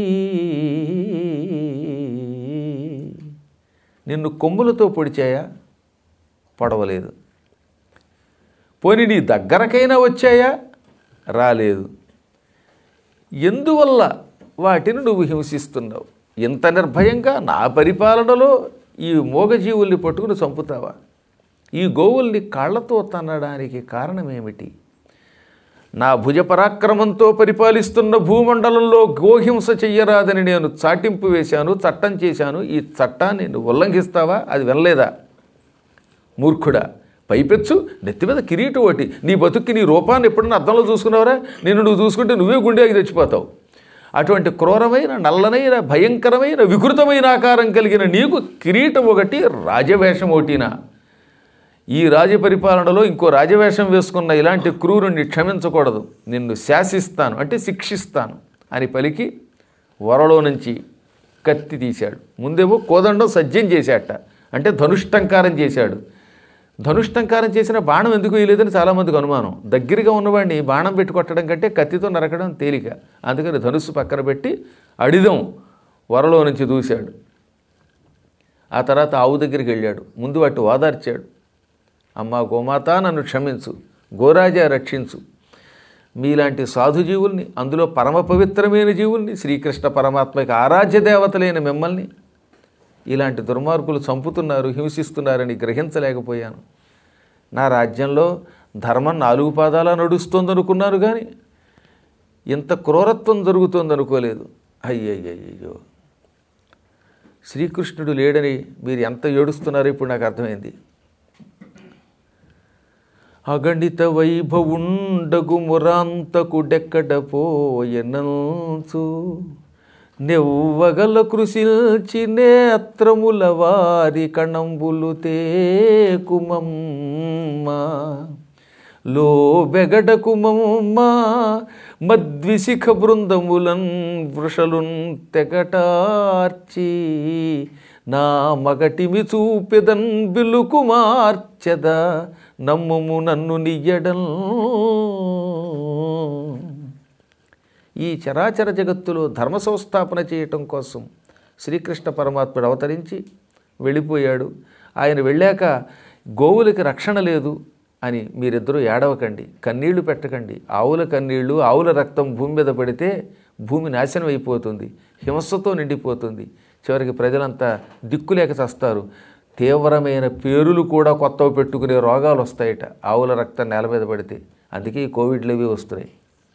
Speaker 1: నిన్ను కొమ్ములతో పొడిచాయా పొడవలేదు పోని నీ దగ్గరకైనా వచ్చాయా రాలేదు ఎందువల్ల వాటిని నువ్వు హింసిస్తున్నావు ఇంత నిర్భయంగా నా పరిపాలనలో ఈ మూగజీవుల్ని పట్టుకుని చంపుతావా ఈ గోవుల్ని కాళ్లతో తన్నడానికి కారణమేమిటి నా భుజ పరాక్రమంతో పరిపాలిస్తున్న భూమండలంలో గోహింస చెయ్యరాదని నేను చాటింపు వేశాను చట్టం చేశాను ఈ చట్టాన్ని నువ్వు ఉల్లంఘిస్తావా అది వినలేదా మూర్ఖుడా పైపెచ్చు నెత్తి మీద కిరీటం ఒకటి నీ బతుక్కి నీ రూపాన్ని ఎప్పుడన్నా అద్దంలో చూసుకున్నావరా నేను నువ్వు చూసుకుంటే నువ్వే గుండెకి తెచ్చిపోతావు అటువంటి క్రూరమైన నల్లనైన భయంకరమైన వికృతమైన ఆకారం కలిగిన నీకు కిరీటం ఒకటి రాజవేషం ఒకటినా ఈ రాజ్య పరిపాలనలో ఇంకో రాజవేషం వేసుకున్న ఇలాంటి క్రూరుణ్ణి క్షమించకూడదు నిన్ను శాసిస్తాను అంటే శిక్షిస్తాను అని పలికి వరలో నుంచి కత్తి తీశాడు ముందేమో కోదండం సజ్జం చేశాట అంటే ధనుష్టంకారం చేశాడు ధనుష్టంకారం చేసిన బాణం ఎందుకు వేయలేదని చాలామందికి అనుమానం దగ్గరగా ఉన్నవాడిని బాణం పెట్టి కొట్టడం కంటే కత్తితో నరకడం తేలిక అందుకని ధనుస్సు పక్కన పెట్టి అడిదం వరలో నుంచి దూశాడు ఆ తర్వాత ఆవు దగ్గరికి వెళ్ళాడు ముందు వాటి ఓదార్చాడు అమ్మా గోమాత నన్ను క్షమించు గోరాజా రక్షించు మీలాంటి సాధు జీవుల్ని అందులో పరమ పవిత్రమైన జీవుల్ని శ్రీకృష్ణ పరమాత్మకి ఆరాధ్య దేవతలైన మిమ్మల్ని ఇలాంటి దుర్మార్గులు చంపుతున్నారు హింసిస్తున్నారని గ్రహించలేకపోయాను నా రాజ్యంలో ధర్మం నాలుగు పాదాలా నడుస్తోందనుకున్నాను కానీ ఇంత క్రూరత్వం జరుగుతోందనుకోలేదు అయ్యయ్యయ్యో శ్రీకృష్ణుడు లేడని మీరు ఎంత ఏడుస్తున్నారో ఇప్పుడు నాకు అర్థమైంది అగణిత వైభవుండగు మురాంతకుడెక్కడ పోయనంచు నెవ్వగల కృషిల్చి నేత్రముల వారి కణంబులు తేకుమమ్మ లో బెగడకుమమ్మ మద్విశిఖ బృందములన్ వృషలున్ తెగటార్చి నా మగటిమి చూపెదన్ బిలుకుమార్చెద నమ్ముము నన్ను నియ్యడం ఈ చరాచర జగత్తులో ధర్మ సంస్థాపన చేయటం కోసం శ్రీకృష్ణ పరమాత్ముడు అవతరించి వెళ్ళిపోయాడు ఆయన వెళ్ళాక గోవులకి రక్షణ లేదు అని మీరిద్దరూ ఏడవకండి కన్నీళ్లు పెట్టకండి ఆవుల కన్నీళ్లు ఆవుల రక్తం భూమి మీద పడితే భూమి నాశనం అయిపోతుంది హింసతో నిండిపోతుంది చివరికి ప్రజలంతా దిక్కులేక చస్తారు తీవ్రమైన పేరులు కూడా కొత్తవి పెట్టుకునే రోగాలు వస్తాయట ఆవుల రక్తం నేల మీద పడితే అందుకే ఈ కోవిడ్లు అవి వస్తున్నాయి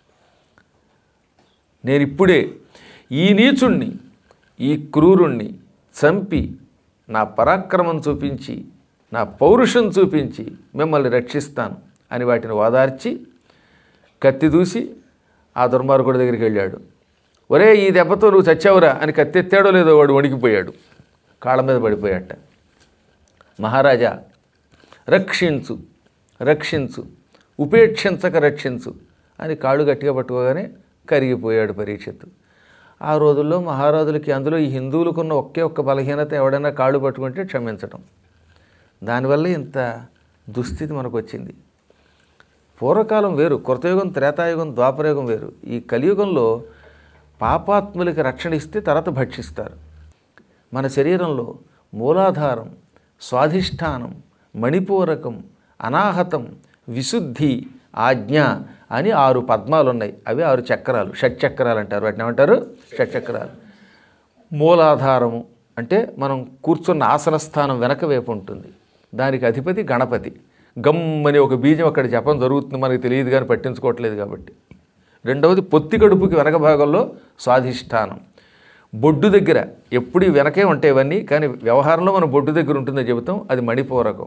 Speaker 1: నేను ఇప్పుడే ఈ నీచుణ్ణి ఈ క్రూరుణ్ణి చంపి నా పరాక్రమం చూపించి నా పౌరుషం చూపించి మిమ్మల్ని రక్షిస్తాను అని వాటిని ఓదార్చి కత్తి దూసి ఆ దుర్మార్గుడి దగ్గరికి వెళ్ళాడు ఒరే ఈ దెబ్బతో నువ్వు చచ్చావురా అని కత్తి ఎత్తాడో లేదో వాడు వణికిపోయాడు కాళ్ళ మీద పడిపోయాట మహారాజా రక్షించు రక్షించు ఉపేక్షించక రక్షించు అని కాళ్ళు గట్టిగా పట్టుకోగానే కరిగిపోయాడు పరీక్షిత్తు ఆ రోజుల్లో మహారాజులకి అందులో ఈ హిందువులకున్న ఒకే ఒక్క బలహీనత ఎవడైనా కాళ్ళు పట్టుకుంటే క్షమించటం దానివల్ల ఇంత దుస్థితి మనకు వచ్చింది పూర్వకాలం వేరు కృతయుగం త్రేతాయుగం ద్వాపరయుగం వేరు ఈ కలియుగంలో పాపాత్ములకి రక్షణ ఇస్తే తర్వాత భక్షిస్తారు మన శరీరంలో మూలాధారం స్వాధిష్టానం మణిపూరకం అనాహతం విశుద్ధి ఆజ్ఞ అని ఆరు పద్మాలు ఉన్నాయి అవి ఆరు చక్రాలు షట్చక్రాలు అంటారు వాటిని ఏమంటారు షట్చక్రాలు మూలాధారము అంటే మనం కూర్చున్న ఆసన స్థానం వెనక వైపు ఉంటుంది దానికి అధిపతి గణపతి గమ్మని ఒక బీజం అక్కడ జపం జరుగుతుంది మనకి తెలియదు కానీ పట్టించుకోవట్లేదు కాబట్టి రెండవది పొత్తి కడుపుకి వెనక భాగంలో స్వాధిష్టానం బొడ్డు దగ్గర ఎప్పుడు ఈ వెనకే ఉంటాయి ఇవన్నీ కానీ వ్యవహారంలో మనం బొడ్డు దగ్గర ఉంటుందని చెబుతాం అది మణిపూరకం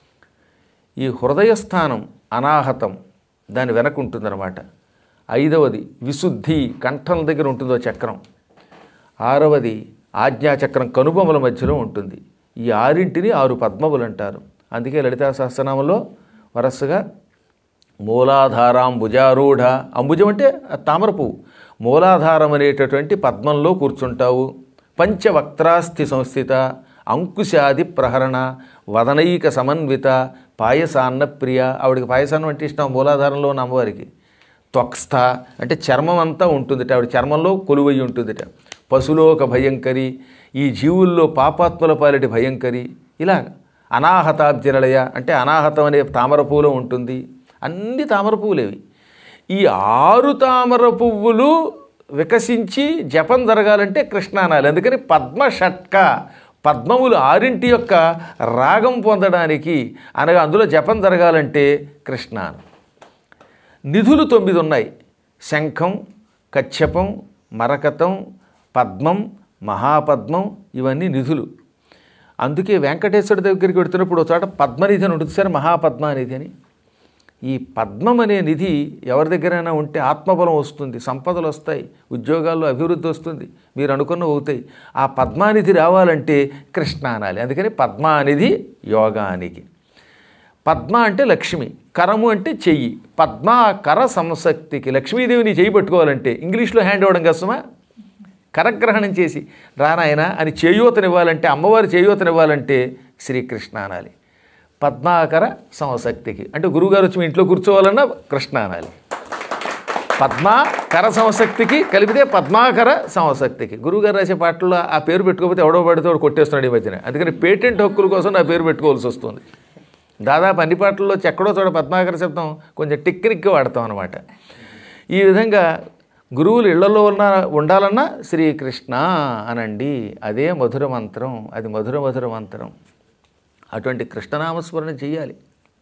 Speaker 1: ఈ హృదయస్థానం అనాహతం దాని వెనక ఉంటుందన్నమాట ఐదవది విశుద్ధి కంఠం దగ్గర ఉంటుందో చక్రం ఆరవది ఆజ్ఞాచక్రం కనుబొమ్మల మధ్యలో ఉంటుంది ఈ ఆరింటిని ఆరు పద్మములు అంటారు అందుకే లలితా సహస్రనామంలో వరసగా మూలాధారాంబుజారూఢ అంబుజం అంటే ఆ తామర పువ్వు మూలాధారం అనేటటువంటి పద్మంలో కూర్చుంటావు పంచవక్త్రాస్థి సంస్థిత అంకుశాది ప్రహరణ వదనైక సమన్విత పాయసాన్న ప్రియ ఆవిడకి పాయసాన్నం అంటే ఇష్టం మూలాధారంలో ఉన్న అమ్మవారికి త్వక్స్థ అంటే చర్మం అంతా ఉంటుందిట ఆవిడ చర్మంలో కొలువై ఉంటుందిట పశులోక భయంకరి ఈ జీవుల్లో పాపాత్మల పాలిటి భయంకరి ఇలా అనాహతాబ్జనలయ అంటే అనాహతం అనే తామర పూలో ఉంటుంది అన్ని తామర పువ్వులేవి ఈ ఆరు తామర పువ్వులు వికసించి జపం జరగాలంటే కృష్ణానాలు అందుకని పద్మ షట్క పద్మములు ఆరింటి యొక్క రాగం పొందడానికి అనగా అందులో జపం జరగాలంటే కృష్ణానం నిధులు తొమ్మిది ఉన్నాయి శంఖం కచ్చపం మరకతం పద్మం మహాపద్మం ఇవన్నీ నిధులు అందుకే వెంకటేశ్వరుడి దగ్గరికి వెడుతున్నప్పుడు ఒక చోట పద్మనిధి అని ఉంటుంది సార్ మహాపద్మానిధి అని ఈ పద్మం అనే నిధి ఎవరి దగ్గరైనా ఉంటే ఆత్మబలం వస్తుంది సంపదలు వస్తాయి ఉద్యోగాల్లో అభివృద్ధి వస్తుంది మీరు అనుకున్నవి అవుతాయి ఆ పద్మానిధి రావాలంటే కృష్ణ అనాలి అందుకని పద్మానిధి యోగానికి పద్మ అంటే లక్ష్మి కరము అంటే చెయ్యి పద్మ కర సంసక్తికి లక్ష్మీదేవి నీ చెయ్యి పట్టుకోవాలంటే ఇంగ్లీష్లో హ్యాండ్ ఇవ్వడం కష్టమా కరగ్రహణం చేసి రానాయన అని చేయూతనివ్వాలంటే అమ్మవారి చేయూతనివ్వాలంటే శ్రీకృష్ణ అనాలి పద్మాకర సంసక్తికి అంటే గురువుగారు వచ్చి మీ ఇంట్లో కూర్చోవాలన్నా కృష్ణ అనాలి పద్మాకర సంసక్తికి కలిపితే పద్మాకర సంసక్తికి గురువుగారు రాసే పాటల్లో ఆ పేరు పెట్టుకోకపోతే ఎవడో పడితే వాడు కొట్టేస్తున్నాడు ఈ మధ్యన అందుకని పేటెంట్ హక్కుల కోసం నా పేరు పెట్టుకోవాల్సి వస్తుంది దాదాపు అన్ని పాటల్లో ఎక్కడో చోట పద్మాకర శబ్దం కొంచెం టిక్కిరిక్కి వాడతాం అనమాట ఈ విధంగా గురువులు ఇళ్లలో ఉన్న ఉండాలన్నా శ్రీకృష్ణ అనండి అదే మధుర మంత్రం అది మధుర మధుర మంత్రం అటువంటి కృష్ణనామస్మరణ చేయాలి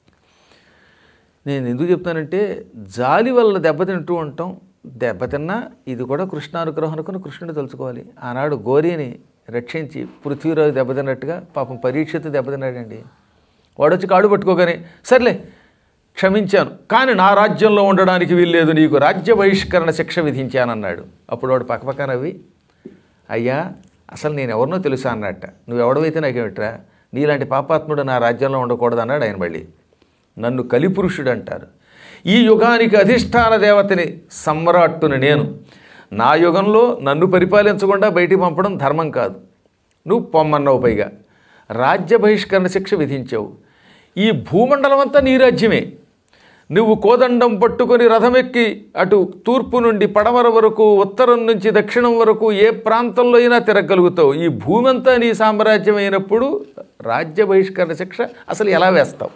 Speaker 1: నేను ఎందుకు చెప్తానంటే జాలి వల్ల దెబ్బతింటూ ఉంటాం దెబ్బతిన్నా ఇది కూడా కృష్ణానుగ్రహం అనుకుని కృష్ణుడు తలుచుకోవాలి ఆనాడు గోరీని రక్షించి పృథ్వీరాజు దెబ్బతిన్నట్టుగా పాపం పరీక్షిత్ దెబ్బతిన్నాడండి వాడు వచ్చి కాడు పట్టుకోగానే సర్లే క్షమించాను కానీ నా రాజ్యంలో ఉండడానికి వీల్లేదు నీకు రాజ్య బహిష్కరణ శిక్ష విధించానన్నాడు అప్పుడు వాడు పక్కపక్క నవ్వి అయ్యా అసలు నేను ఎవరినో తెలుసా అన్నట్ట నువ్వెవడవైతే నాకేమిట్రా నీలాంటి పాపాత్ముడు నా రాజ్యంలో ఉండకూడదు అన్నాడు ఆయన మళ్ళీ నన్ను కలిపురుషుడు అంటారు ఈ యుగానికి అధిష్టాన దేవతని సమ్రాట్టుని నేను నా యుగంలో నన్ను పరిపాలించకుండా బయటికి పంపడం ధర్మం కాదు నువ్వు పొమ్మన్నావు పైగా రాజ్య బహిష్కరణ శిక్ష విధించావు ఈ భూమండలం అంతా నీ రాజ్యమే నువ్వు కోదండం పట్టుకొని రథమెక్కి అటు తూర్పు నుండి పడమర వరకు ఉత్తరం నుంచి దక్షిణం వరకు ఏ ప్రాంతంలో అయినా తిరగలుగుతావు ఈ భూమి అంతా నీ సామ్రాజ్యం అయినప్పుడు రాజ్య బహిష్కరణ శిక్ష అసలు ఎలా వేస్తావు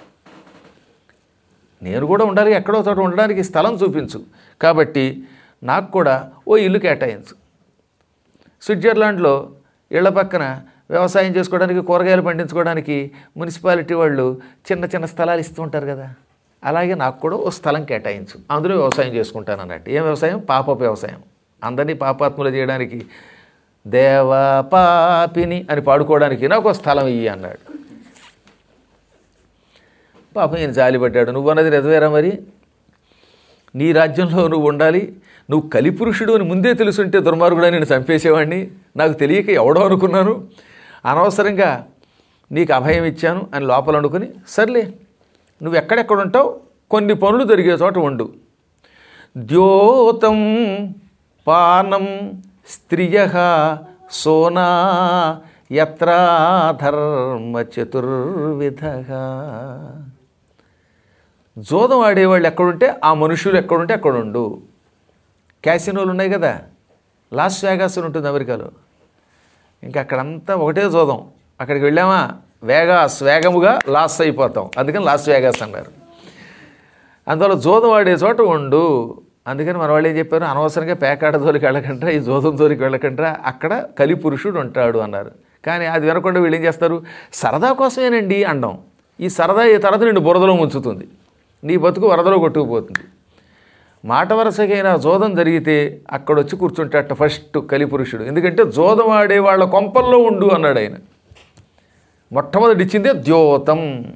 Speaker 1: నేను కూడా ఉండాలి ఎక్కడో చోట ఉండడానికి స్థలం చూపించు కాబట్టి నాకు కూడా ఓ ఇల్లు కేటాయించు స్విట్జర్లాండ్లో ఇళ్ల పక్కన వ్యవసాయం చేసుకోవడానికి కూరగాయలు పండించుకోవడానికి మున్సిపాలిటీ వాళ్ళు చిన్న చిన్న స్థలాలు ఇస్తూ ఉంటారు కదా అలాగే నాకు కూడా ఓ స్థలం కేటాయించు అందులో వ్యవసాయం చేసుకుంటాను అన్నట్టు ఏం వ్యవసాయం పాప వ్యవసాయం అందరినీ పాపాత్ములు చేయడానికి దేవా పాపిని అని పాడుకోవడానికి నాకు ఒక స్థలం ఇయ్యి అన్నాడు పాపం ఈయన జాలిపడ్డాడు నువ్వు అన్నది నిజమేరా మరి నీ రాజ్యంలో నువ్వు ఉండాలి నువ్వు కలిపురుషుడు అని ముందే తెలుసుంటే దుర్మార్గుడు నేను చంపేసేవాడిని నాకు తెలియక ఎవడో అనుకున్నాను అనవసరంగా నీకు అభయం ఇచ్చాను అని లోపల అనుకుని సర్లే నువ్వు ఎక్కడెక్కడ ఉంటావు కొన్ని పనులు జరిగే చోట ఉండు ద్యోతం పానం స్త్రియ సోనా యత్రా ధర్మ చతుర్విధగా జోదం ఆడేవాళ్ళు ఎక్కడుంటే ఆ మనుషులు ఎక్కడుంటే అక్కడ ఉండు క్యాసినోలు ఉన్నాయి కదా లాస్ వేగాస్ అని ఉంటుంది అమెరికాలో ఇంకా అక్కడంతా ఒకటే జోదం అక్కడికి వెళ్ళామా వేగాస్ వేగముగా లాస్ అయిపోతాం అందుకని లాస్ వేగాస్ అన్నారు అందువల్ల జోదం ఆడే చోట ఉండు అందుకని మన వాళ్ళు ఏం చెప్పారు అనవసరంగా పేకాట జోలికి వెళ్ళకండ్రా ఈ జోదం జోలికి వెళ్ళకండ్రా అక్కడ కలిపురుషుడు ఉంటాడు అన్నారు కానీ అది వినకుండా వీళ్ళు ఏం చేస్తారు సరదా కోసమేనండి అండం ఈ సరదా ఈ తర్వాత నిన్ను బురదలో ముంచుతుంది నీ బతుకు వరదలో కొట్టుకుపోతుంది మాట వరుసకైనా జోదం జరిగితే అక్కడ వచ్చి కూర్చుంటాట ఫస్ట్ కలిపురుషుడు ఎందుకంటే జోదం ఆడే వాళ్ళ కొంపల్లో ఉండు అన్నాడు ఆయన మొట్టమొదటి ఇచ్చిందే ద్యోతం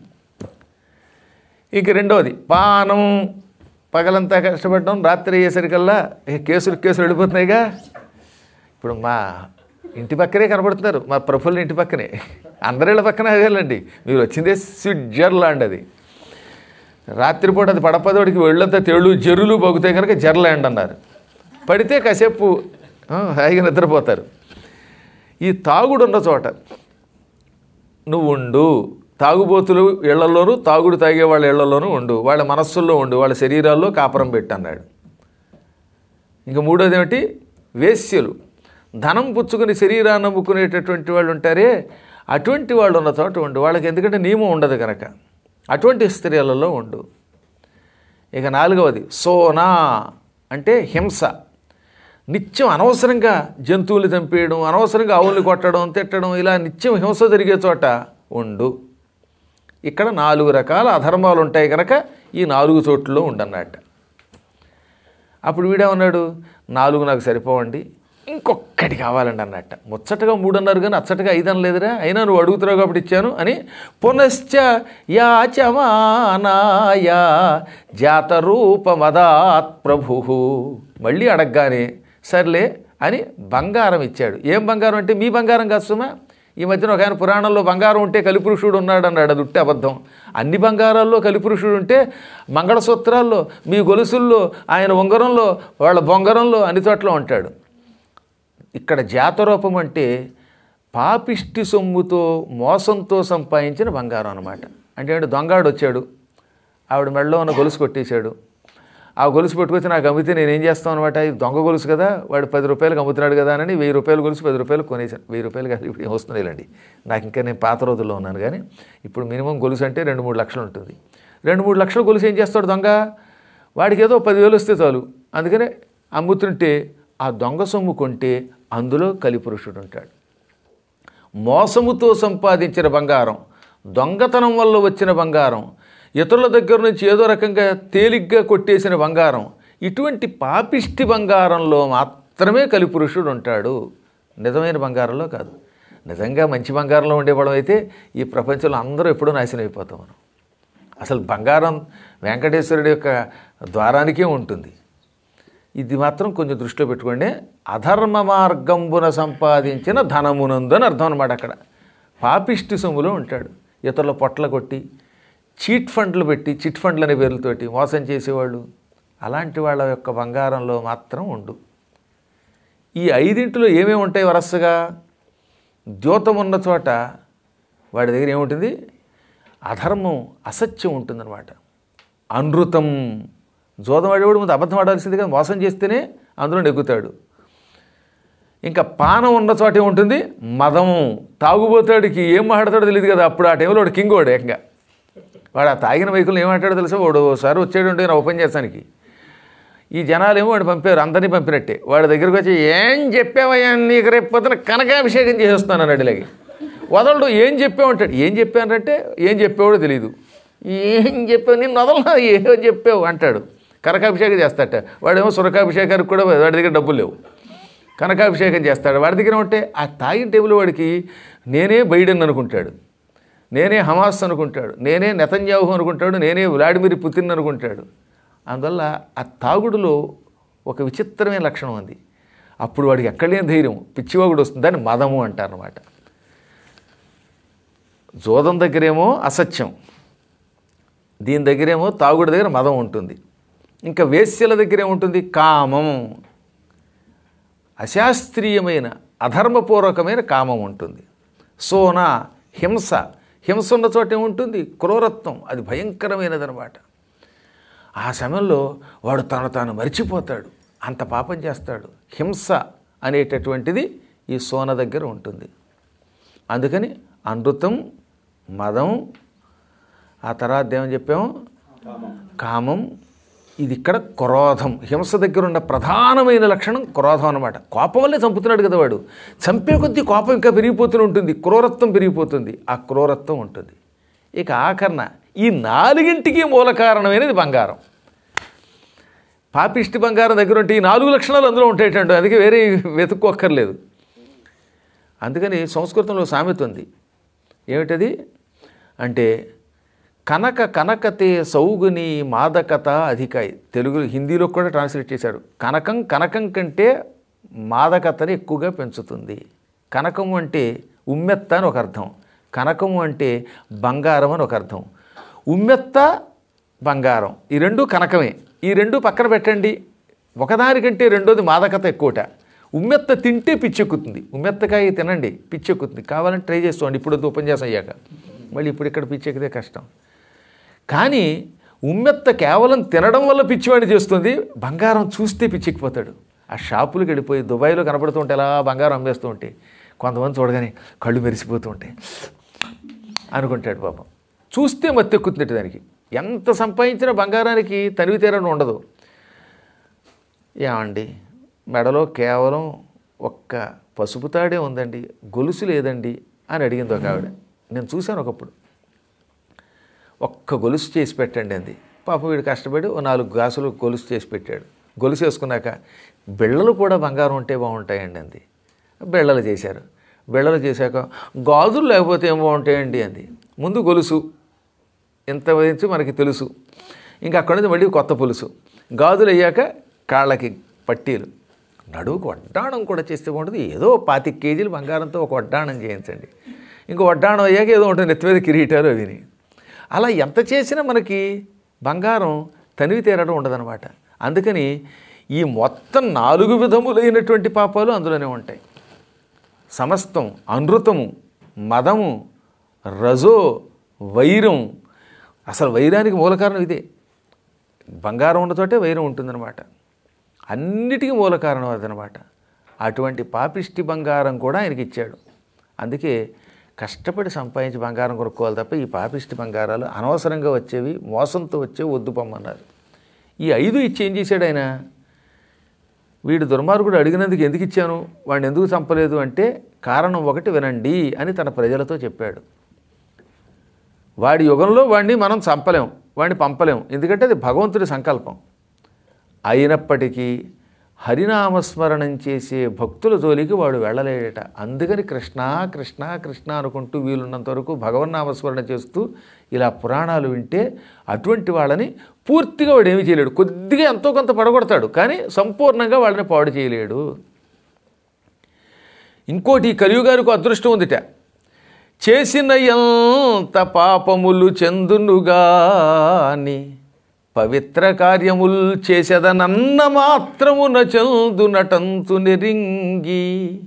Speaker 1: ఇంక రెండవది పానం పగలంతా కష్టపడడం రాత్రి అయ్యేసరికల్లా ఏ కేసులు కేసులు వెళ్ళిపోతున్నాయిగా ఇప్పుడు మా ఇంటి పక్కనే కనబడుతున్నారు మా ప్రఫుల్ల ఇంటి పక్కనే అందరిళ్ళ పక్కన అదేలండి మీరు వచ్చిందే స్విట్జర్లాండ్ అది రాత్రిపూట అది పడపదోడికి వెళ్ళంతా తెళ్ళు జర్రులు బొగుతాయి కనుక జర్లాండ్ అన్నారు పడితే కాసేపు ఆ, హాయిగా నిద్రపోతారు ఈ తాగుడు ఉన్న చోట నువ్వు ఉండు తాగుబోతులు ఇళ్లలోనూ తాగుడు తాగే వాళ్ళ ఇళ్లలోనూ ఉండు వాళ్ళ మనస్సుల్లో ఉండు వాళ్ళ శరీరాల్లో కాపురం పెట్టు అన్నాడు ఇంకా మూడోది ఏమిటి వేశ్యలు ధనం పుచ్చుకుని శరీరాన్ని అమ్ముకునేటటువంటి వాళ్ళు ఉంటారే అటువంటి వాళ్ళు ఉన్న చోట ఉండు వాళ్ళకి ఎందుకంటే నియమం ఉండదు కనుక అటువంటి స్త్రీలలో ఉండు ఇక నాలుగవది సోనా అంటే హింస నిత్యం అనవసరంగా జంతువులు చంపేయడం అనవసరంగా ఆవుల్ని కొట్టడం తిట్టడం ఇలా నిత్యం హింస జరిగే చోట ఉండు ఇక్కడ నాలుగు రకాల అధర్మాలు ఉంటాయి కనుక ఈ నాలుగు చోట్లలో ఉండన్నట్ట అప్పుడు వీడేమన్నాడు నాలుగు నాకు సరిపోవండి ఇంకొక్కటి కావాలండి అన్నట్ట ముచ్చటగా మూడు అన్నారు కానీ అచ్చటగా ఐదు అనలేదురా అయినా నువ్వు అడుగుతున్నావు కాబట్టి ఇచ్చాను అని పునశ్చ యాచమానాయ జాతరూపమదాత్ ప్రభు మళ్ళీ అడగగానే సర్లే అని బంగారం ఇచ్చాడు ఏం బంగారం అంటే మీ బంగారం కాదు సుమా ఈ మధ్యన ఒక ఆయన పురాణంలో బంగారం ఉంటే కలిపురుషుడు ఉన్నాడు అన్నాడు అది ఉట్టి అబద్ధం అన్ని బంగారాల్లో కలిపురుషుడు ఉంటే మంగళసూత్రాల్లో మీ గొలుసుల్లో ఆయన ఉంగరంలో వాళ్ళ బొంగరంలో అన్ని చోట్ల ఉంటాడు ఇక్కడ జాతరూపం అంటే పాపిష్టి సొమ్ముతో మోసంతో సంపాదించిన బంగారం అనమాట అంటే ఏంటి దొంగాడు వచ్చాడు ఆవిడ మెడలో ఉన్న గొలుసు కొట్టేశాడు ఆ గొలుసు పెట్టుకొచ్చి నాకు అమ్మితే నేను ఏం చేస్తాను అనమాట ఇది దొంగ గొలుసు కదా వాడు పది రూపాయలకు అమ్ముతున్నాడు కదా అని వెయ్యి రూపాయల గొలుసు పది రూపాయలు కొనేసాను వెయ్యి రూపాయలు కాదు ఇప్పుడు వస్తున్నాయిలండి నాకు ఇంకా నేను పాత రోజుల్లో ఉన్నాను కానీ ఇప్పుడు మినిమం గొలుసు అంటే రెండు మూడు లక్షలు ఉంటుంది రెండు మూడు లక్షల గొలుసు ఏం చేస్తాడు దొంగ వాడికి ఏదో పదివేలు వస్తే చాలు అందుకనే అమ్ముతుంటే ఆ దొంగ సొమ్ము కొంటే అందులో కలిపురుషుడు ఉంటాడు మోసముతో సంపాదించిన బంగారం దొంగతనం వల్ల వచ్చిన బంగారం ఇతరుల దగ్గర నుంచి ఏదో రకంగా తేలిగ్గా కొట్టేసిన బంగారం ఇటువంటి పాపిష్టి బంగారంలో మాత్రమే కలిపురుషుడు ఉంటాడు నిజమైన బంగారంలో కాదు నిజంగా మంచి బంగారంలో ఉండేవాళ్ళం అయితే ఈ ప్రపంచంలో అందరూ ఎప్పుడూ నాశనం అయిపోతాం మనం అసలు బంగారం వెంకటేశ్వరుడి యొక్క ద్వారానికే ఉంటుంది ఇది మాత్రం కొంచెం దృష్టిలో పెట్టుకోండి అధర్మ మార్గంబున సంపాదించిన ధనమునందు అని అర్థం అనమాట అక్కడ పాపిష్టి సొమ్ములో ఉంటాడు ఇతరుల పొట్ల కొట్టి చీట్ ఫండ్లు పెట్టి చిట్ ఫండ్లు అనే పేర్లతోటి మోసం చేసేవాళ్ళు అలాంటి వాళ్ళ యొక్క బంగారంలో మాత్రం ఉండు ఈ ఐదింటిలో ఏమేమి ఉంటాయి వరసగా ద్యోతం ఉన్న చోట వాడి దగ్గర ఏముంటుంది అధర్మం అసత్యం ఉంటుందన్నమాట అనృతం జోదం ఆడేవాడు ముందు అబద్ధం ఆడాల్సిందిగా మోసం చేస్తేనే అందులో నెగ్గుతాడు ఇంకా పానం ఉన్న చోట ఏముంటుంది మదం తాగుబోతాడికి ఏం మాట్లాడతాడో తెలియదు కదా అప్పుడు ఆ టైంలో వాడు కింగ్ వాడు ఏకంగా వాడు ఆ తాగిన వైకులు ఏం మాట్లాడో తెలుసా వాడు ఒకసారి వచ్చాడు అంటే నా ఓపెన్ చేస్తానికి ఈ జనాలేమో వాడు పంపారు అందరినీ పంపినట్టే వాడి దగ్గరికి వచ్చి ఏం చెప్పావయ్యా నీకు రేపు పొద్దున కనకాభిషేకం చేసేస్తాను అన్నాడు ఇలాగే వదలడు ఏం చెప్పావు ఏం చెప్పానంటే ఏం చెప్పావో తెలియదు ఏం చెప్పావు నేను వదలనా ఏం చెప్పావు అంటాడు కనకాభిషేకం చేస్తాట వాడేమో సురకాభిషేకానికి కూడా వాడి దగ్గర డబ్బులు లేవు కనకాభిషేకం చేస్తాడు వాడి దగ్గర ఉంటే ఆ తాగిన టేబుల్ వాడికి నేనే బైడెన్ అనుకుంటాడు నేనే హమాస్ అనుకుంటాడు నేనే నెతన్యాహు అనుకుంటాడు నేనే వ్లాడిమిర్ పుతిన్ అనుకుంటాడు అందువల్ల ఆ తాగుడులో ఒక విచిత్రమైన లక్షణం ఉంది అప్పుడు వాడికి ఎక్కడలేని ధైర్యం పిచ్చివాగుడు వస్తుంది దాన్ని మదము అంటారనమాట జోదం దగ్గరేమో అసత్యం దీని దగ్గరేమో తాగుడు దగ్గర మదం ఉంటుంది ఇంకా వేశ్యల దగ్గర ఏముంటుంది కామం అశాస్త్రీయమైన అధర్మపూర్వకమైన కామం ఉంటుంది సోన హింస హింస ఉన్న చోట ఏముంటుంది క్రూరత్వం అది భయంకరమైనదనమాట ఆ సమయంలో వాడు తను తాను మరిచిపోతాడు అంత పాపం చేస్తాడు హింస అనేటటువంటిది ఈ సోన దగ్గర ఉంటుంది అందుకని అనృతం మదం ఆ తర్వాత ఏమని చెప్పాము కామం ఇది ఇక్కడ క్రోధం హింస దగ్గర ఉన్న ప్రధానమైన లక్షణం క్రోధం అనమాట కోపం వల్లే చంపుతున్నాడు కదా వాడు చంపే కొద్దీ కోపం ఇంకా పెరిగిపోతూనే ఉంటుంది క్రూరత్వం పెరిగిపోతుంది ఆ క్రూరత్వం ఉంటుంది ఇక ఆఖరణ ఈ నాలుగింటికి మూల కారణమైనది బంగారం పాపిష్టి బంగారం దగ్గర ఉంటే ఈ నాలుగు లక్షణాలు అందులో ఉంటాయటండి అందుకే వేరే వెతుక్కోక్కర్లేదు అందుకని సంస్కృతంలో సామెత ఉంది ఏమిటది అంటే కనక కనకతే సౌగుని మాదకత అధికాయి తెలుగు హిందీలో కూడా ట్రాన్స్లేట్ చేశారు కనకం కనకం కంటే మాదకతని ఎక్కువగా పెంచుతుంది కనకము అంటే ఉమ్మెత్త అని ఒక అర్థం కనకము అంటే బంగారం అని ఒక అర్థం ఉమ్మెత్త బంగారం ఈ రెండు కనకమే ఈ రెండు పక్కన పెట్టండి ఒకదానికంటే రెండోది మాదకత ఎక్కువట ఉమ్మెత్త తింటే పిచ్చెక్కుతుంది ఉమ్మెత్తకాయ తినండి పిచ్చెక్కుతుంది కావాలంటే ట్రై చేస్తామండి ఇప్పుడు వద్దు ఉపన్యాసం అయ్యాక మళ్ళీ ఇప్పుడు ఇక్కడ పిచ్చెక్కితే కష్టం కానీ ఉమ్మెత్త కేవలం తినడం వల్ల పిచ్చివాడిని చేస్తుంది బంగారం చూస్తే పిచ్చెక్కిపోతాడు ఆ షాపులకు వెళ్ళిపోయి దుబాయ్లో కనపడుతూ ఉంటే అలా బంగారం అమ్మేస్తూ ఉంటే కొంతమంది చూడగానే కళ్ళు మెరిసిపోతూ ఉంటాయి అనుకుంటాడు పాపం చూస్తే మత్తెక్కుతుంది దానికి ఎంత సంపాదించినా బంగారానికి తనివి తీరని ఉండదు ఏమండి మెడలో కేవలం ఒక్క పసుపు తాడే ఉందండి గొలుసు లేదండి అని అడిగింది ఒక ఆవిడ నేను చూశాను ఒకప్పుడు ఒక్క గొలుసు చేసి పెట్టండి అంది పాప వీడు కష్టపడి ఓ నాలుగు గ్లాసులు గొలుసు చేసి పెట్టాడు గొలుసు వేసుకున్నాక బిళ్ళలు కూడా బంగారం ఉంటే బాగుంటాయండి అంది బిళ్ళలు చేశారు బిళ్ళలు చేశాక గాజులు లేకపోతే ఏం బాగుంటాయండి అంది ముందు గొలుసు ఇంత వయసు మనకి తెలుసు ఇంకా అక్కడి నుంచి మళ్ళీ కొత్త పులుసు గాజులు అయ్యాక కాళ్ళకి పట్టీలు నడువుకు వడ్డాణం కూడా చేస్తే బాగుంటుంది ఏదో పాతిక కేజీలు బంగారంతో ఒక వడ్డాణం చేయించండి ఇంకో వడ్డాణం అయ్యాక ఏదో ఉంటుంది నెత్తి మీద కిరీటాలు అవిని అలా ఎంత చేసినా మనకి బంగారం తనివి తీరడం ఉండదన్నమాట అందుకని ఈ మొత్తం నాలుగు విధములైనటువంటి పాపాలు అందులోనే ఉంటాయి సమస్తం అనృతము మదము రజో వైరం అసలు వైరానికి మూల కారణం ఇదే బంగారం ఉన్న చోటే వైరం ఉంటుందన్నమాట అన్నిటికీ మూల కారణం అదనమాట అటువంటి పాపిష్టి బంగారం కూడా ఆయనకి ఇచ్చాడు అందుకే కష్టపడి సంపాదించి బంగారం కొనుక్కోవాలి తప్ప ఈ పాపిష్టి బంగారాలు అనవసరంగా వచ్చేవి మోసంతో వచ్చేవి వద్దు పొమ్మన్నారు ఈ ఐదు ఇచ్చి ఏం చేశాడు ఆయన వీడు దుర్మార్గుడు అడిగినందుకు ఎందుకు ఇచ్చాను వాడిని ఎందుకు చంపలేదు అంటే కారణం ఒకటి వినండి అని తన ప్రజలతో చెప్పాడు వాడి యుగంలో వాడిని మనం చంపలేం వాడిని పంపలేం ఎందుకంటే అది భగవంతుడి సంకల్పం అయినప్పటికీ హరినామస్మరణం చేసే భక్తుల జోలికి వాడు వెళ్ళలేడట అందుకని కృష్ణ కృష్ణ కృష్ణ అనుకుంటూ వీలున్నంత వరకు భగవన్నామస్మరణ చేస్తూ ఇలా పురాణాలు వింటే అటువంటి వాళ్ళని పూర్తిగా వాడు ఏమీ చేయలేడు కొద్దిగా ఎంతో కొంత పడగొడతాడు కానీ సంపూర్ణంగా వాళ్ళని పాడు చేయలేడు ఇంకోటి ఈ కలియుగానికి అదృష్టం ఉందిట చేసిన ఎంత పాపములు చెందునుగాని పవిత్ర కార్యముల్ చేసేదనన్న మాత్రమున చెందునటంతు నెరింగి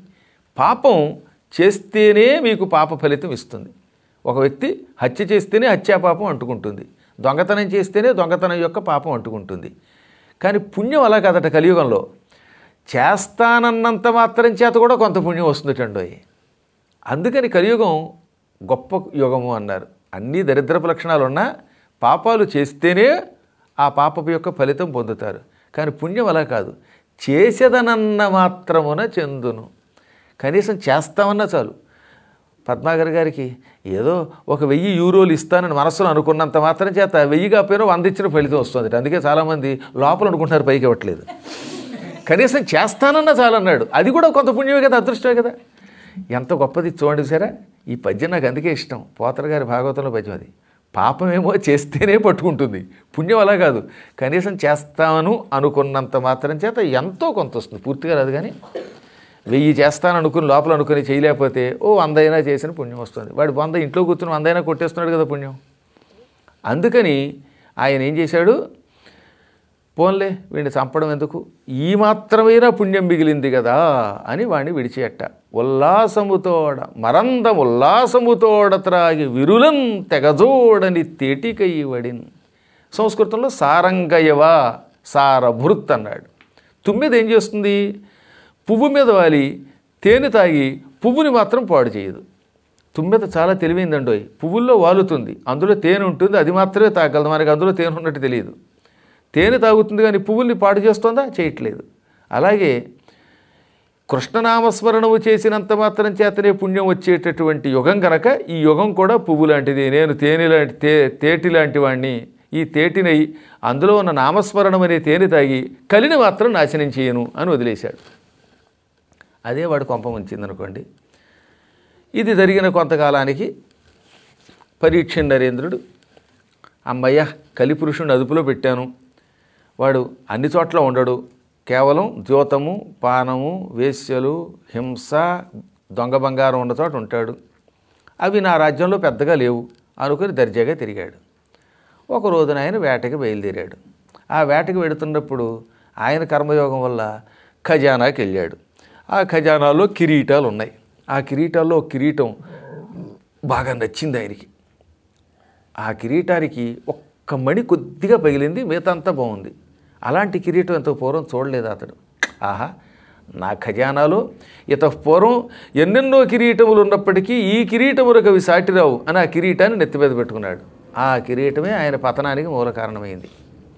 Speaker 1: పాపం చేస్తేనే మీకు పాప ఫలితం ఇస్తుంది ఒక వ్యక్తి హత్య చేస్తేనే హత్యా పాపం అంటుకుంటుంది దొంగతనం చేస్తేనే దొంగతనం యొక్క పాపం అంటుకుంటుంది కానీ పుణ్యం అలా కదట కలియుగంలో చేస్తానన్నంత మాత్రం చేత కూడా కొంత పుణ్యం వస్తుందటండో అందుకని కలియుగం గొప్ప యుగము అన్నారు అన్ని దరిద్రపు లక్షణాలు ఉన్నా పాపాలు చేస్తేనే ఆ పాపపు యొక్క ఫలితం పొందుతారు కానీ పుణ్యం అలా కాదు చేసేదనన్న మాత్రమున చెందును కనీసం చేస్తామన్నా చాలు పద్మాగర్ గారికి ఏదో ఒక వెయ్యి యూరోలు ఇస్తానని మనసులో అనుకున్నంత మాత్రం చేత వెయ్యి కాకపోయినా వంద ఇచ్చిన ఫలితం వస్తుంది అందుకే చాలామంది లోపల అనుకుంటున్నారు పైకి ఇవ్వట్లేదు కనీసం చేస్తానన్నా చాలన్నాడు అది కూడా కొంత పుణ్యమే కదా అదృష్టమే కదా ఎంత గొప్పది చూడండి సరే ఈ పద్యం నాకు అందుకే ఇష్టం పోతర గారి భాగవతంలో పద్యం అది పాపమేమో చేస్తేనే పట్టుకుంటుంది పుణ్యం అలా కాదు కనీసం చేస్తాను అనుకున్నంత మాత్రం చేత ఎంతో కొంత వస్తుంది పూర్తిగా రాదు కానీ వెయ్యి చేస్తాను అనుకుని లోపల అనుకుని చేయలేకపోతే ఓ వందైనా చేసిన పుణ్యం వస్తుంది వాడు వంద ఇంట్లో కూర్చుని వందైనా కొట్టేస్తున్నాడు కదా పుణ్యం అందుకని ఆయన ఏం చేశాడు పోన్లే వీడిని చంపడం ఎందుకు ఈ మాత్రమైనా పుణ్యం మిగిలింది కదా అని వాడిని విడిచేయట ఉల్లాసముతోడ మరందం ఉల్లాసముతోడ త్రాగి విరులం తెగజోడని తేటికై వడిన్ సంస్కృతంలో సారంగయవ సారభృత్ అన్నాడు తుమ్మిద ఏం చేస్తుంది పువ్వు మీద వాలి తేనె తాగి పువ్వుని మాత్రం పాడు చేయదు తుమ్మెద చాలా తెలివైందండోయ్ పువ్వుల్లో వాలుతుంది అందులో తేనె ఉంటుంది అది మాత్రమే తాగలదు మనకి అందులో తేనె ఉన్నట్టు తెలియదు తేనె తాగుతుంది కానీ పువ్వుల్ని పాడు చేస్తుందా చేయట్లేదు అలాగే కృష్ణనామస్మరణము చేసినంత మాత్రం చేతనే పుణ్యం వచ్చేటటువంటి యుగం కనుక ఈ యుగం కూడా పువ్వు లాంటిది నేను తేనె లాంటి తే తేటి లాంటి వాడిని ఈ తేటినై అందులో ఉన్న నామస్మరణం అనే తేనె తాగి కలిని మాత్రం నాశనం చేయను అని వదిలేశాడు అదే వాడు కొంప ఉంచిందనుకోండి ఇది జరిగిన కొంతకాలానికి పరీక్ష నరేంద్రుడు అమ్మయ్య కలిపురుషుని అదుపులో పెట్టాను వాడు అన్ని చోట్ల ఉండడు కేవలం ద్యోతము పానము వేశ్యలు హింస దొంగ బంగారం ఉన్న చోట ఉంటాడు అవి నా రాజ్యంలో పెద్దగా లేవు అనుకుని దర్జాగా తిరిగాడు ఒక రోజున ఆయన వేటకి బయలుదేరాడు ఆ వేటకి వెడుతున్నప్పుడు ఆయన కర్మయోగం వల్ల ఖజానాకి వెళ్ళాడు ఆ ఖజానాలో కిరీటాలు ఉన్నాయి ఆ కిరీటాల్లో ఒక కిరీటం బాగా నచ్చింది ఆయనకి ఆ కిరీటానికి ఒక్క మణి కొద్దిగా పగిలింది మిగతా అంతా బాగుంది అలాంటి కిరీటం ఎంతో పూర్వం చూడలేదు అతడు ఆహా నా ఖజానాలో ఇత పూర్వం ఎన్నెన్నో కిరీటములు ఉన్నప్పటికీ ఈ కిరీటములకు అవి సాటిరావు అని ఆ కిరీటాన్ని నెత్తి మీద పెట్టుకున్నాడు ఆ కిరీటమే ఆయన పతనానికి మూల కారణమైంది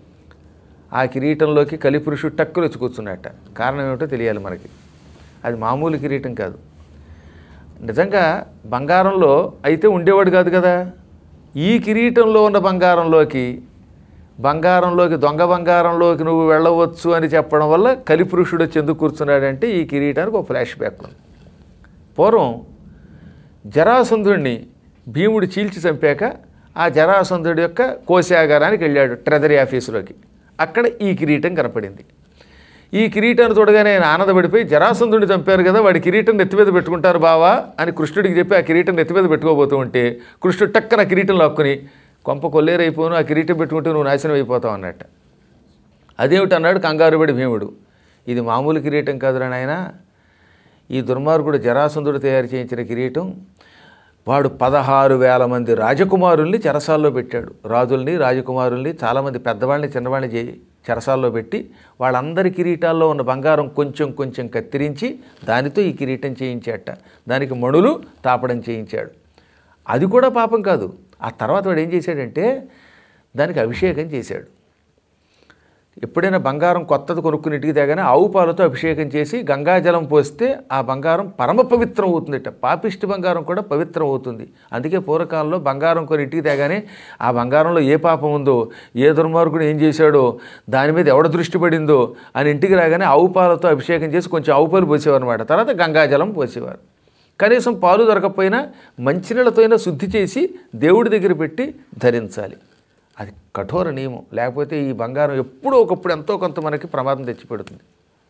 Speaker 1: ఆ కిరీటంలోకి కలిపురుషుడు టక్కులు వచ్చి కూర్చున్నట్ట కారణం ఏమిటో తెలియాలి మనకి అది మామూలు కిరీటం కాదు నిజంగా బంగారంలో అయితే ఉండేవాడు కాదు కదా ఈ కిరీటంలో ఉన్న బంగారంలోకి బంగారంలోకి దొంగ బంగారంలోకి నువ్వు వెళ్ళవచ్చు అని చెప్పడం వల్ల కలిపురుషుడు వచ్చి ఎందుకు కూర్చున్నాడంటే ఈ కిరీటానికి ఒక ఫ్లాష్ బ్యాక్ ఉంది పూర్వం జరాసంధుడిని భీముడు చీల్చి చంపాక ఆ జరాసంధుడి యొక్క కోశాగారానికి వెళ్ళాడు ట్రెజరీ ఆఫీసులోకి అక్కడ ఈ కిరీటం కనపడింది ఈ కిరీటాన్ని చూడగానే ఆయన ఆనందపడిపోయి జరాసంధుడిని చంపారు కదా వాడి కిరీటం నెత్తి మీద పెట్టుకుంటారు బావా అని కృష్ణుడికి చెప్పి ఆ కిరీటం నెత్తి మీద పెట్టుకోబోతూ ఉంటే కృష్ణుడు టక్కన కిరీటం లాక్కుని కొంప కొల్లేరైపోను ఆ కిరీటం పెట్టుకుంటే నువ్వు నాశనం అయిపోతావు అన్నట్ట అదేమిటి అన్నాడు కంగారుబడి భీముడు ఇది మామూలు కిరీటం కాదురా నాయనా ఈ దుర్మార్గుడు జరాసంధుడు తయారు చేయించిన కిరీటం వాడు పదహారు వేల మంది రాజకుమారుల్ని చెరసాల్లో పెట్టాడు రాజుల్ని రాజకుమారుల్ని చాలామంది పెద్దవాళ్ళని చిన్నవాళ్ళని చే చెరసాల్లో పెట్టి వాళ్ళందరి కిరీటాల్లో ఉన్న బంగారం కొంచెం కొంచెం కత్తిరించి దానితో ఈ కిరీటం చేయించాట దానికి మణులు తాపడం చేయించాడు అది కూడా పాపం కాదు ఆ తర్వాత వాడు ఏం చేశాడంటే దానికి అభిషేకం చేశాడు ఎప్పుడైనా బంగారం కొత్తది కొనుక్కుని ఇంటికి తేగానే ఆవు పాలతో అభిషేకం చేసి గంగాజలం పోస్తే ఆ బంగారం పరమ పవిత్రం అవుతుందట పాపిష్టి బంగారం కూడా పవిత్రం అవుతుంది అందుకే పూర్వకాలంలో బంగారం కొని ఇంటికి తేగానే ఆ బంగారంలో ఏ పాపం ఉందో ఏ దుర్మార్గుడు ఏం చేశాడో దాని మీద ఎవడ దృష్టి పడిందో అని ఇంటికి రాగానే ఆవు పాలతో అభిషేకం చేసి కొంచెం ఆవు పాలు పోసేవారు అనమాట తర్వాత గంగాజలం పోసేవారు కనీసం పాలు దొరకకపోయినా మంచినీళ్ళతో అయినా శుద్ధి చేసి దేవుడి దగ్గర పెట్టి ధరించాలి అది కఠోర నియమం లేకపోతే ఈ బంగారం ఎప్పుడో ఒకప్పుడు ఎంతో కొంత మనకి ప్రమాదం తెచ్చిపెడుతుంది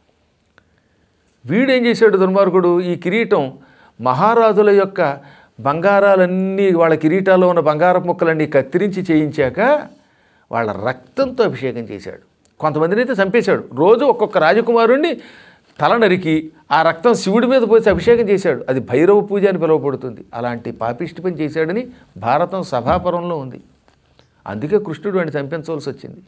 Speaker 1: వీడేం చేశాడు దుర్మార్గుడు ఈ కిరీటం మహారాజుల యొక్క బంగారాలన్నీ వాళ్ళ కిరీటాల్లో ఉన్న బంగారపు ముక్కలన్నీ కత్తిరించి చేయించాక వాళ్ళ రక్తంతో అభిషేకం చేశాడు కొంతమందిని అయితే చంపేశాడు రోజు ఒక్కొక్క రాజకుమారుణ్ణి తల నరికి ఆ రక్తం శివుడి మీద పోసి అభిషేకం చేశాడు అది భైరవ పూజ అని పిలువబడుతుంది అలాంటి పాపిష్టి పని చేశాడని భారతం సభాపరంలో ఉంది అందుకే కృష్ణుడు వాడిని చంపించవలసి వచ్చింది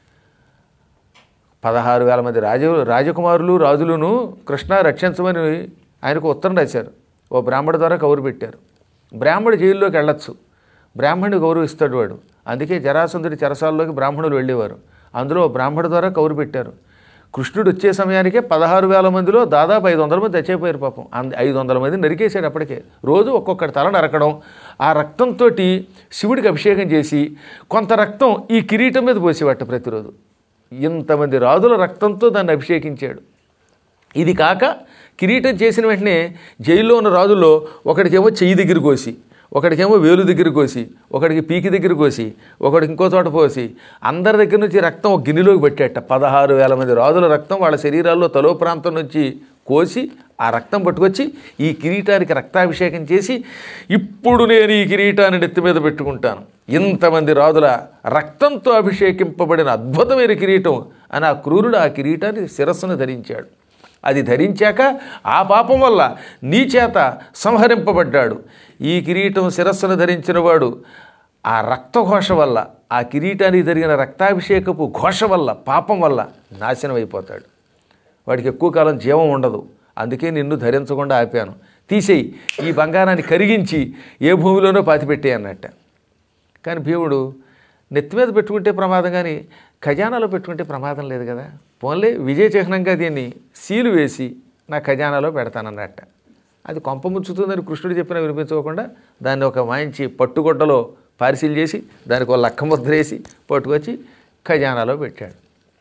Speaker 1: పదహారు వేల మంది రాజ రాజకుమారులు రాజులను కృష్ణ రక్షించమని ఆయనకు ఉత్తరం రాశారు ఓ బ్రాహ్మణ ద్వారా కౌరు పెట్టారు బ్రాహ్మడు జైల్లోకి వెళ్ళొచ్చు బ్రాహ్మణుడు గౌరవిస్తాడు వాడు అందుకే జరాసంధుడి చెరసాల్లోకి బ్రాహ్మణులు వెళ్ళేవారు అందులో ఓ బ్రాహ్మణ ద్వారా కౌరు పెట్టారు కృష్ణుడు వచ్చే సమయానికే పదహారు వేల మందిలో దాదాపు ఐదు వందల మంది చచ్చిపోయారు పాపం అంద ఐదు వందల మంది నరికేశాడు అప్పటికే రోజు ఒక్కొక్కటి తల నరకడం ఆ రక్తంతో శివుడికి అభిషేకం చేసి కొంత రక్తం ఈ కిరీటం మీద పోసేవాట ప్రతిరోజు ఇంతమంది రాజుల రక్తంతో దాన్ని అభిషేకించాడు ఇది కాక కిరీటం చేసిన వెంటనే జైల్లో ఉన్న రాజుల్లో ఒకడికేమో చెయ్యి దగ్గర కోసి ఒకడికేమో వేలు దగ్గర కోసి ఒకడికి పీకి దగ్గర కోసి ఒకడికి ఇంకో చోట పోసి అందరి దగ్గర నుంచి రక్తం ఒక గిన్నెలోకి పెట్టేట పదహారు వేల మంది రాజుల రక్తం వాళ్ళ శరీరాల్లో తలో ప్రాంతం నుంచి కోసి ఆ రక్తం పట్టుకొచ్చి ఈ కిరీటానికి రక్తాభిషేకం చేసి ఇప్పుడు నేను ఈ కిరీటాన్ని నెత్తి మీద పెట్టుకుంటాను ఇంతమంది రాజుల రక్తంతో అభిషేకింపబడిన అద్భుతమైన కిరీటం అని ఆ క్రూరుడు ఆ కిరీటాన్ని శిరస్సును ధరించాడు అది ధరించాక ఆ పాపం వల్ల నీ చేత సంహరింపబడ్డాడు ఈ కిరీటం శిరస్సును ధరించిన వాడు ఆ రక్తఘోష వల్ల ఆ కిరీటానికి జరిగిన రక్తాభిషేకపు ఘోష వల్ల పాపం వల్ల నాశనం అయిపోతాడు వాడికి ఎక్కువ కాలం జీవం ఉండదు అందుకే నిన్ను ధరించకుండా ఆపాను తీసేయి ఈ బంగారాన్ని కరిగించి ఏ భూమిలోనో పాతిపెట్టే అన్నట్ట కానీ భీముడు నెత్తి మీద పెట్టుకుంటే ప్రమాదం కానీ ఖజానాలో పెట్టుకుంటే ప్రమాదం లేదు కదా పోన్లే విజయ చిహ్నంగా దీన్ని సీలు వేసి నా ఖజానాలో పెడతానన్నట్ట అది కొంప ముచ్చుతుందని కృష్ణుడు చెప్పినా వినిపించుకోకుండా దాన్ని ఒక మంచి పట్టుగొడ్డలో పారిశీల్ చేసి దానికి ఒక లక్క ముద్ర వేసి పట్టుకొచ్చి ఖజానాలో పెట్టాడు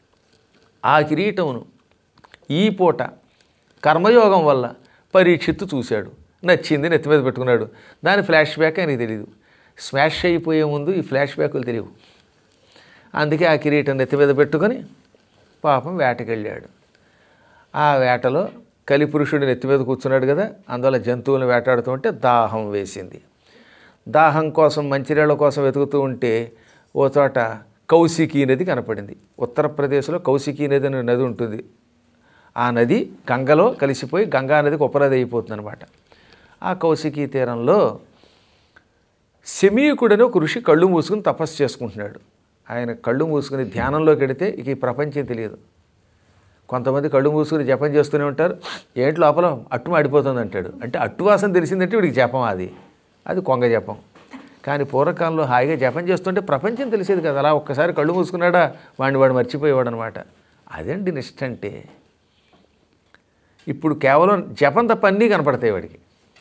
Speaker 1: ఆ కిరీటమును ఈ పూట కర్మయోగం వల్ల పరీక్షిత్తు చూశాడు నచ్చింది నెత్తి మీద పెట్టుకున్నాడు దాని ఫ్లాష్ బ్యాక్ ఆయనకి తెలియదు స్మాష్ అయిపోయే ముందు ఈ ఫ్లాష్ బ్యాకులు తెలియవు అందుకే ఆ కిరీటం నెత్తి మీద పెట్టుకొని పాపం వేటకెళ్ళాడు ఆ వేటలో కలిపురుషుడు నెత్తి మీద కూర్చున్నాడు కదా అందువల్ల జంతువులను వేటాడుతూ ఉంటే దాహం వేసింది దాహం కోసం మంచినీళ్ళ కోసం వెతుకుతూ ఉంటే ఓ చోట కౌశికీ నది కనపడింది ఉత్తరప్రదేశ్లో కౌశికీ నది అనే నది ఉంటుంది ఆ నది గంగలో కలిసిపోయి గంగా నదికి ఉపనది అయిపోతుంది అనమాట ఆ కౌశికీ తీరంలో శమీకుడని ఒక ఋషి కళ్ళు మూసుకుని తపస్సు చేసుకుంటున్నాడు ఆయన కళ్ళు మూసుకుని ధ్యానంలోకి వెడితే ఇక ఈ ప్రపంచం తెలియదు కొంతమంది కళ్ళు మూసుకుని జపం చేస్తూనే ఉంటారు ఏంటి లోపల అట్టు మాడిపోతుంది అంటాడు అంటే అట్టు వాసన తెలిసిందంటే వీడికి జపం అది అది కొంగ జపం కానీ పూర్వకాలంలో హాయిగా జపం చేస్తుంటే ప్రపంచం తెలిసేది కదా అలా ఒక్కసారి కళ్ళు మూసుకున్నాడా వాడిని వాడు మర్చిపోయేవాడు అనమాట అదేంటి నిష్ట అంటే ఇప్పుడు కేవలం జపం తప్ప అన్నీ కనపడతాయి వాడికి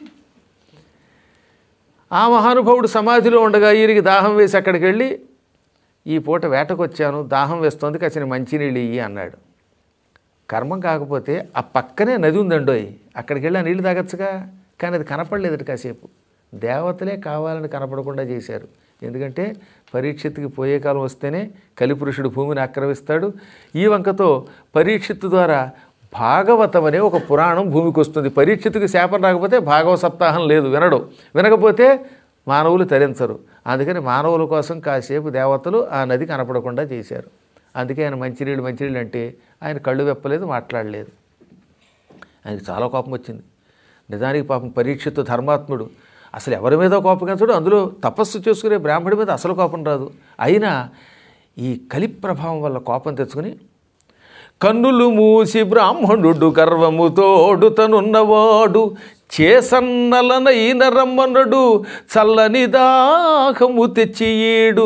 Speaker 1: ఆ మహానుభావుడు సమాధిలో ఉండగా ఈయనకి దాహం వేసి అక్కడికి వెళ్ళి ఈ పూట వేటకొచ్చాను దాహం వేస్తోంది కాసిన మంచినీళ్ళు ఇయ్యి అన్నాడు కర్మం కాకపోతే ఆ పక్కనే నది ఉందండోయ్ అక్కడికి వెళ్ళి ఆ నీళ్ళు తాగొచ్చుగా కానీ అది కనపడలేదట కాసేపు దేవతలే కావాలని కనపడకుండా చేశారు ఎందుకంటే పరీక్షిత్తుకి పోయే కాలం వస్తేనే కలిపురుషుడు భూమిని ఆక్రమిస్తాడు ఈ వంకతో పరీక్షిత్తు ద్వారా భాగవతం అనే ఒక పురాణం భూమికి వస్తుంది పరీక్షిత్తుకి శాపం రాకపోతే భాగవ సప్తాహం లేదు వినడు వినకపోతే మానవులు తరించరు అందుకని మానవుల కోసం కాసేపు దేవతలు ఆ నది కనపడకుండా చేశారు అందుకే ఆయన మంచినీళ్ళు మంచినీళ్ళు అంటే ఆయన కళ్ళు వెప్పలేదు మాట్లాడలేదు ఆయనకి చాలా కోపం వచ్చింది నిజానికి పాపం పరీక్షిత్తు ధర్మాత్ముడు అసలు ఎవరి మీద కోపగించడు అందులో తపస్సు చేసుకునే బ్రాహ్మడి మీద అసలు కోపం రాదు అయినా ఈ కలి ప్రభావం వల్ల కోపం తెచ్చుకుని కన్నులు మూసి బ్రాహ్మణుడు గర్వముతోడు తనున్నవాడు చేసన్నలనైన రమ్మనుడు చల్లని దాహము తెచ్చియేడు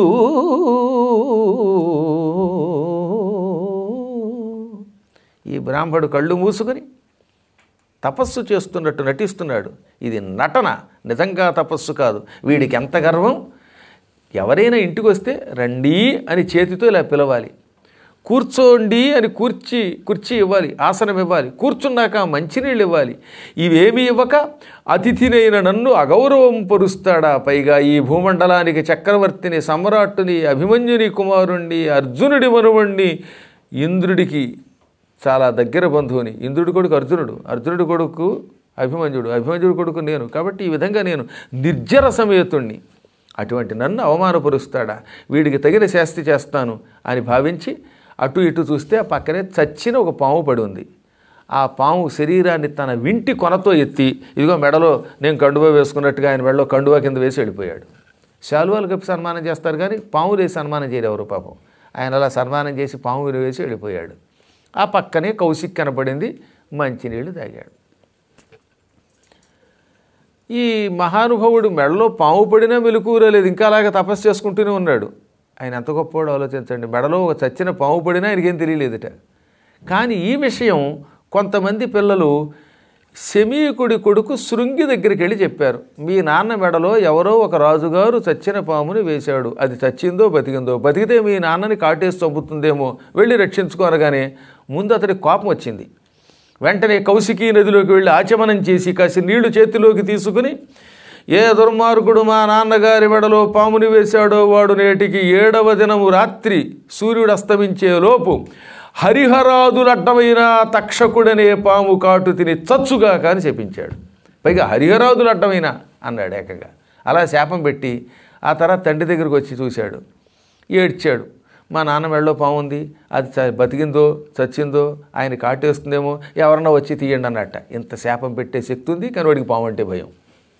Speaker 1: ఈ బ్రాహ్మడు కళ్ళు మూసుకొని తపస్సు చేస్తున్నట్టు నటిస్తున్నాడు ఇది నటన నిజంగా తపస్సు కాదు వీడికి ఎంత గర్వం ఎవరైనా ఇంటికి వస్తే రండి అని చేతితో ఇలా పిలవాలి కూర్చోండి అని కూర్చి కుర్చీ ఇవ్వాలి ఆసనం ఇవ్వాలి కూర్చున్నాక మంచినీళ్ళు ఇవ్వాలి ఇవేమీ ఇవ్వక అతిథినైన నన్ను అగౌరవం పరుస్తాడా పైగా ఈ భూమండలానికి చక్రవర్తిని సమ్రాట్టుని అభిమన్యుని కుమారుణ్ణి అర్జునుడి మనువణ్ణి ఇంద్రుడికి చాలా దగ్గర బంధువుని ఇంద్రుడి కొడుకు అర్జునుడు అర్జునుడి కొడుకు అభిమన్యుడు అభిమన్యుడి కొడుకు నేను కాబట్టి ఈ విధంగా నేను నిర్జర సమేతుణ్ణి అటువంటి నన్ను అవమానపరుస్తాడా వీడికి తగిన శాస్తి చేస్తాను అని భావించి అటు ఇటు చూస్తే ఆ పక్కనే చచ్చిన ఒక పాము పడి ఉంది ఆ పాము శరీరాన్ని తన వింటి కొనతో ఎత్తి ఇదిగో మెడలో నేను కండువా వేసుకున్నట్టుగా ఆయన మెడలో కండువా కింద వేసి వెళ్ళిపోయాడు శాలువాలు కప్పి సన్మానం చేస్తారు కానీ పాములు వేసి సన్మానం చేయరు ఎవరు పాపం ఆయన అలా సన్మానం చేసి పాములు వేసి వెళ్ళిపోయాడు ఆ పక్కనే కౌశిక్ కనపడింది మంచినీళ్ళు తాగాడు ఈ మహానుభావుడు మెడలో పాము పడినా మెలుకూరలేదు ఇంకా అలాగే తపస్సు చేసుకుంటూనే ఉన్నాడు ఆయన ఎంత గొప్పవాడు ఆలోచించండి మెడలో ఒక చచ్చిన పాము పడినా ఆయనకేం తెలియలేదుట కానీ ఈ విషయం కొంతమంది పిల్లలు శమీకుడి కొడుకు శృంగి దగ్గరికి వెళ్ళి చెప్పారు మీ నాన్న మెడలో ఎవరో ఒక రాజుగారు చచ్చిన పాముని వేశాడు అది చచ్చిందో బతికిందో బతికితే మీ నాన్నని కాటేసి చంపుతుందేమో వెళ్ళి రక్షించుకోనగానే ముందు అతడికి కోపం వచ్చింది వెంటనే కౌశికీ నదిలోకి వెళ్ళి ఆచమనం చేసి కాసి నీళ్లు చేతిలోకి తీసుకుని ఏ దుర్మార్గుడు మా నాన్నగారి మెడలో పాముని వేశాడో వాడు నేటికి ఏడవ దినము రాత్రి సూర్యుడు అస్తమించే లోపు హరిహరాదులడ్డమైన తక్షకుడనే పాము కాటు తిని చచ్చుగా కాని చెప్పించాడు పైగా హరిహరాదులడ్డమైన అన్నాడు ఏకంగా అలా శాపం పెట్టి ఆ తర్వాత తండ్రి దగ్గరికి వచ్చి చూశాడు ఏడ్చాడు మా నాన్న మెడలో పాము ఉంది అది చ- బతికిందో చచ్చిందో ఆయన కాటేస్తుందేమో ఎవరన్నా వచ్చి తీయండి అన్నట్ట ఇంత శాపం పెట్టే శక్తి ఉంది కానీ వాడికి పాము అంటే భయం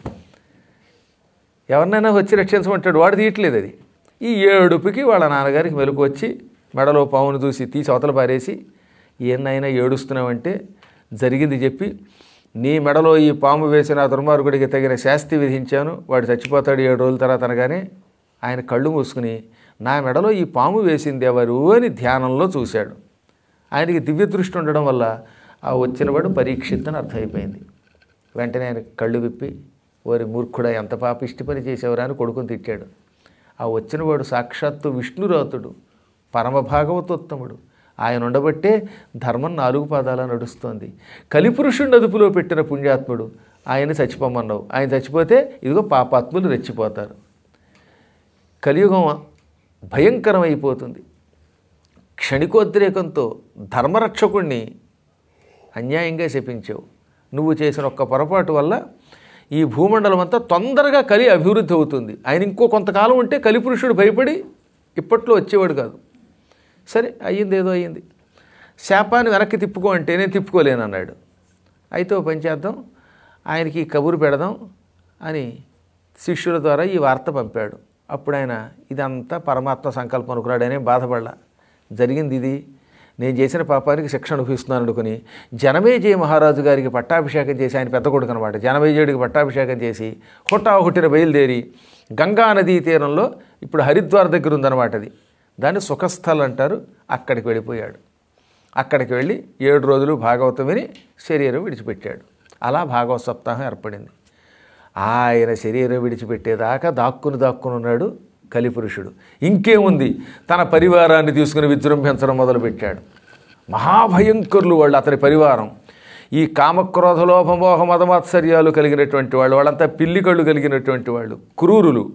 Speaker 1: ఎవరినైనా వచ్చి రక్షించమంటాడు వాడు తీయట్లేదు అది ఈ ఏడుపుకి వాళ్ళ నాన్నగారికి మెలకు వచ్చి మెడలో పావును చూసి తీసి అవతల పారేసి ఏనైనా ఏడుస్తున్నావంటే జరిగింది చెప్పి నీ మెడలో ఈ పాము వేసిన ఆ దుర్మార్గుడికి తగిన శాస్తి విధించాను వాడు చచ్చిపోతాడు ఏడు రోజుల తర్వాత అనగానే ఆయన కళ్ళు మూసుకుని నా మెడలో ఈ పాము వేసింది ఎవరు అని ధ్యానంలో చూశాడు ఆయనకి దివ్య దృష్టి ఉండడం వల్ల ఆ వచ్చినవాడు పరీక్షిత్తని అర్థమైపోయింది వెంటనే ఆయన కళ్ళు విప్పి ఓరి మూర్ఖుడా ఎంత పాపిష్టి పని చేసేవరా అని కొడుకుని తిట్టాడు ఆ వచ్చినవాడు సాక్షాత్తు విష్ణురాతుడు పరమభాగవతోత్తముడు ఆయన ఉండబట్టే ధర్మం నాలుగు పాదాల నడుస్తోంది కలిపురుషుడిని అదుపులో పెట్టిన పుణ్యాత్ముడు ఆయన చచ్చిపోమన్నావు ఆయన చచ్చిపోతే ఇదిగో పాపాత్ములు రెచ్చిపోతారు కలియుగం భయంకరమైపోతుంది క్షణికోద్రేకంతో ధర్మరక్షకుణ్ణి అన్యాయంగా శపించావు నువ్వు చేసిన ఒక్క పొరపాటు వల్ల ఈ భూమండలం అంతా తొందరగా కలి అభివృద్ధి అవుతుంది ఆయన ఇంకో కొంతకాలం ఉంటే కలిపురుషుడు భయపడి ఇప్పట్లో వచ్చేవాడు కాదు సరే అయ్యింది ఏదో అయ్యింది శాపాన్ని వెనక్కి తిప్పుకో అంటే నేను తిప్పుకోలేను అన్నాడు అయితే ఓ పని చేద్దాం ఆయనకి ఈ కబురు పెడదాం అని శిష్యుల ద్వారా ఈ వార్త పంపాడు అప్పుడు ఆయన ఇదంతా పరమాత్మ సంకల్పం అనుకున్నాడనే బాధపడలా జరిగింది ఇది నేను చేసిన పాపానికి శిక్ష అనుభవిస్తున్నాను అనుకుని జనమేజయ మహారాజు గారికి పట్టాభిషేకం చేసి ఆయన పెద్ద కొడుకు అనమాట జనమేజయుడికి పట్టాభిషేకం చేసి హుటాహుటిన బయలుదేరి గంగా నదీ తీరంలో ఇప్పుడు హరిద్వార్ దగ్గర ఉందన్నమాట అది దాన్ని సుఖస్థల్ అంటారు అక్కడికి వెళ్ళిపోయాడు అక్కడికి వెళ్ళి ఏడు రోజులు భాగవతం విని శరీరం విడిచిపెట్టాడు అలా భాగవత సప్తాహం ఏర్పడింది ఆయన శరీరం విడిచిపెట్టేదాకా దాక్కుని దాక్కుని ఉన్నాడు కలిపురుషుడు ఇంకేముంది తన పరివారాన్ని తీసుకుని విజృంభించడం మొదలుపెట్టాడు మహాభయంకరులు వాళ్ళు అతని పరివారం ఈ కామక్రోధ లోభమోహ మదమాత్సర్యాలు కలిగినటువంటి వాళ్ళు వాళ్ళంతా పిల్లి కళ్ళు కలిగినటువంటి వాళ్ళు క్రూరులు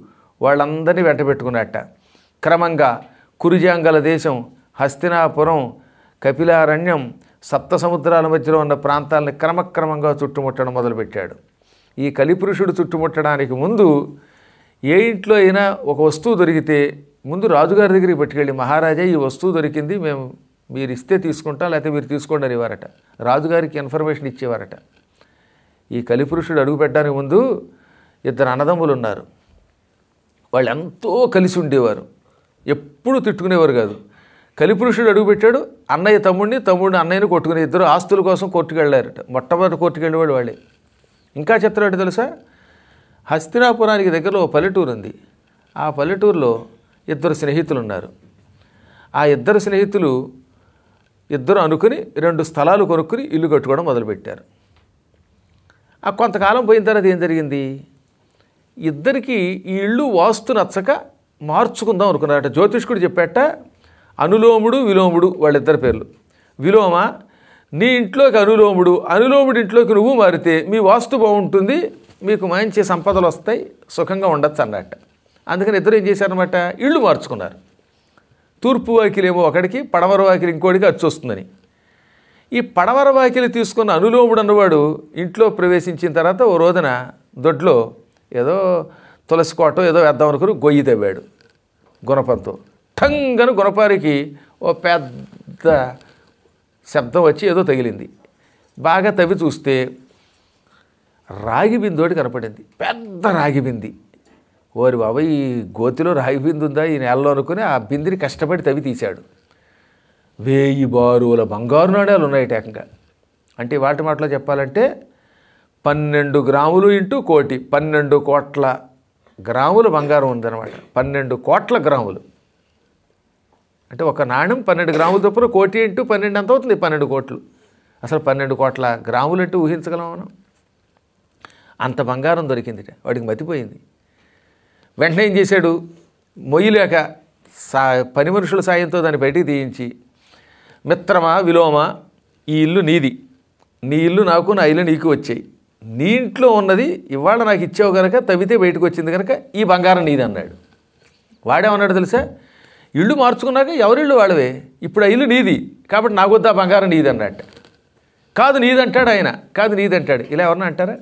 Speaker 1: వాళ్ళందరినీ వెంట పెట్టుకున్నట్ట క్రమంగా కురుజాంగల దేశం హస్తినాపురం కపిలారణ్యం సప్త సముద్రాల మధ్యలో ఉన్న ప్రాంతాలని క్రమక్రమంగా చుట్టుముట్టడం మొదలుపెట్టాడు ఈ కలిపురుషుడు చుట్టుముట్టడానికి ముందు ఏ ఇంట్లో అయినా ఒక వస్తువు దొరికితే ముందు రాజుగారి దగ్గరికి పట్టుకెళ్ళి మహారాజా ఈ వస్తువు దొరికింది మేము మీరు ఇస్తే తీసుకుంటాం లేకపోతే మీరు తీసుకోండి అనేవారట రాజుగారికి ఇన్ఫర్మేషన్ ఇచ్చేవారట ఈ కలిపురుషుడు అడుగు పెట్టడానికి ముందు ఇద్దరు అన్నదమ్ములు ఉన్నారు వాళ్ళు ఎంతో కలిసి ఉండేవారు ఎప్పుడూ తిట్టుకునేవారు కాదు కలిపురుషుడు అడుగుపెట్టాడు అన్నయ్య తమ్ముడిని తమ్ముడిని అన్నయ్యని కొట్టుకుని ఇద్దరు ఆస్తుల కోసం కోర్టుకు వెళ్ళారట మొట్టమొదటి కోర్టుకు వెళ్ళేవాడు వాళ్ళే ఇంకా చెప్తాడు తెలుసా హస్తినాపురానికి దగ్గరలో ఓ పల్లెటూరు ఉంది ఆ పల్లెటూరులో ఇద్దరు స్నేహితులు ఉన్నారు ఆ ఇద్దరు స్నేహితులు ఇద్దరు అనుకుని రెండు స్థలాలు కొనుక్కుని ఇల్లు కట్టుకోవడం మొదలుపెట్టారు ఆ కొంతకాలం పోయిన తర్వాత ఏం జరిగింది ఇద్దరికి ఈ ఇల్లు వాస్తు నచ్చక మార్చుకుందాం అనుకున్నారట జ్యోతిష్కుడు చెప్పాట అనులోముడు విలోముడు వాళ్ళిద్దరి పేర్లు విలోమ నీ ఇంట్లోకి అనులోముడు అనులోముడి ఇంట్లోకి నువ్వు మారితే మీ వాస్తు బాగుంటుంది మీకు మంచి సంపదలు వస్తాయి సుఖంగా ఉండొచ్చు అన్నట్ట అందుకని ఇద్దరు ఏం చేశారనమాట ఇళ్ళు మార్చుకున్నారు తూర్పు వాకిలేమో ఒకడికి పడమర వాకిలి ఇంకోటికి అచ్చు వస్తుందని ఈ పడమర వాకిలి తీసుకున్న అనులోముడు అన్నవాడు ఇంట్లో ప్రవేశించిన తర్వాత ఓ రోజున దొడ్లో ఏదో తులసి కోటం ఏదో వేద్దాం అనుకుని గొయ్యి తవ్వాడు గుణపంతో ఠంగను గుణపారికి ఓ పెద్ద శబ్దం వచ్చి ఏదో తగిలింది బాగా తవ్వి చూస్తే రాగి బిందోటి కనపడింది పెద్ద రాగి బింది ఓరి బాబా ఈ గోతిలో రాగి బింది ఉందా ఈ నేలలో అనుకుని ఆ బిందిని కష్టపడి తవ్వి తీశాడు వేయి బారువుల బంగారు నాణ్యాలు ఉన్నాయి ఏకంగా అంటే వాటి మాటలో చెప్పాలంటే పన్నెండు గ్రాములు ఇంటూ కోటి పన్నెండు కోట్ల గ్రాములు బంగారం ఉందన్నమాట పన్నెండు కోట్ల గ్రాములు అంటే ఒక నాణ్యం పన్నెండు గ్రాముల చొప్పున కోటి ఇంటూ పన్నెండు ఎంత అవుతుంది పన్నెండు కోట్లు అసలు పన్నెండు కోట్ల గ్రాములు అంటే ఊహించగలం మనం అంత బంగారం దొరికింది వాడికి మతిపోయింది వెంటనే ఏం చేశాడు మొయ్యలేక సా పని మనుషుల సాయంతో దాన్ని బయటికి తీయించి మిత్రమా విలోమ ఈ ఇల్లు నీది నీ ఇల్లు నాకు నా ఇల్లు నీకు వచ్చాయి నీ ఇంట్లో ఉన్నది ఇవాళ నాకు ఇచ్చావు కనుక తవ్వితే బయటకు వచ్చింది కనుక ఈ బంగారం నీది అన్నాడు వాడేమన్నాడు తెలుసా ఇల్లు మార్చుకున్నాక ఎవరిళ్ళు వాళ్ళవే ఇప్పుడు ఆ ఇల్లు నీది కాబట్టి నాకు వద్దా బంగారం నీది అన్నట్టు కాదు నీదంటాడు ఆయన కాదు నీదంటాడు ఇలా ఎవరన్నా అంటారా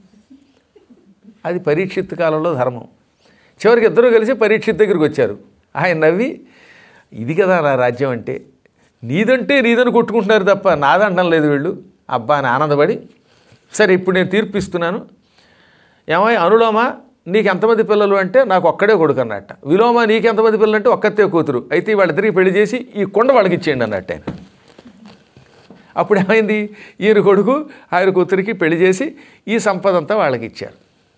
Speaker 1: అది పరీక్షిత్ కాలంలో ధర్మం చివరికి ఇద్దరూ కలిసి పరీక్షిత్ దగ్గరికి వచ్చారు ఆయన నవ్వి ఇది కదా నా రాజ్యం అంటే నీదంటే నీదని కొట్టుకుంటున్నారు తప్ప నాదంటం లేదు వీళ్ళు అబ్బా అని ఆనందపడి సరే ఇప్పుడు నేను తీర్పు ఇస్తున్నాను ఏమై అనులోమ నీకు ఎంతమంది పిల్లలు అంటే నాకు ఒక్కడే కొడుకు అన్నట్ట విలోమ నీకు ఎంతమంది పిల్లలు అంటే ఒక్కతే కూతురు అయితే వాళ్ళిద్దరికి పెళ్లి చేసి ఈ కొండ వాళ్ళకి ఇచ్చేయండి అన్నట్టు ఆయన అప్పుడు ఏమైంది ఈయన కొడుకు ఆయన కూతురికి పెళ్లి చేసి ఈ సంపద అంతా వాళ్ళకి ఇచ్చారు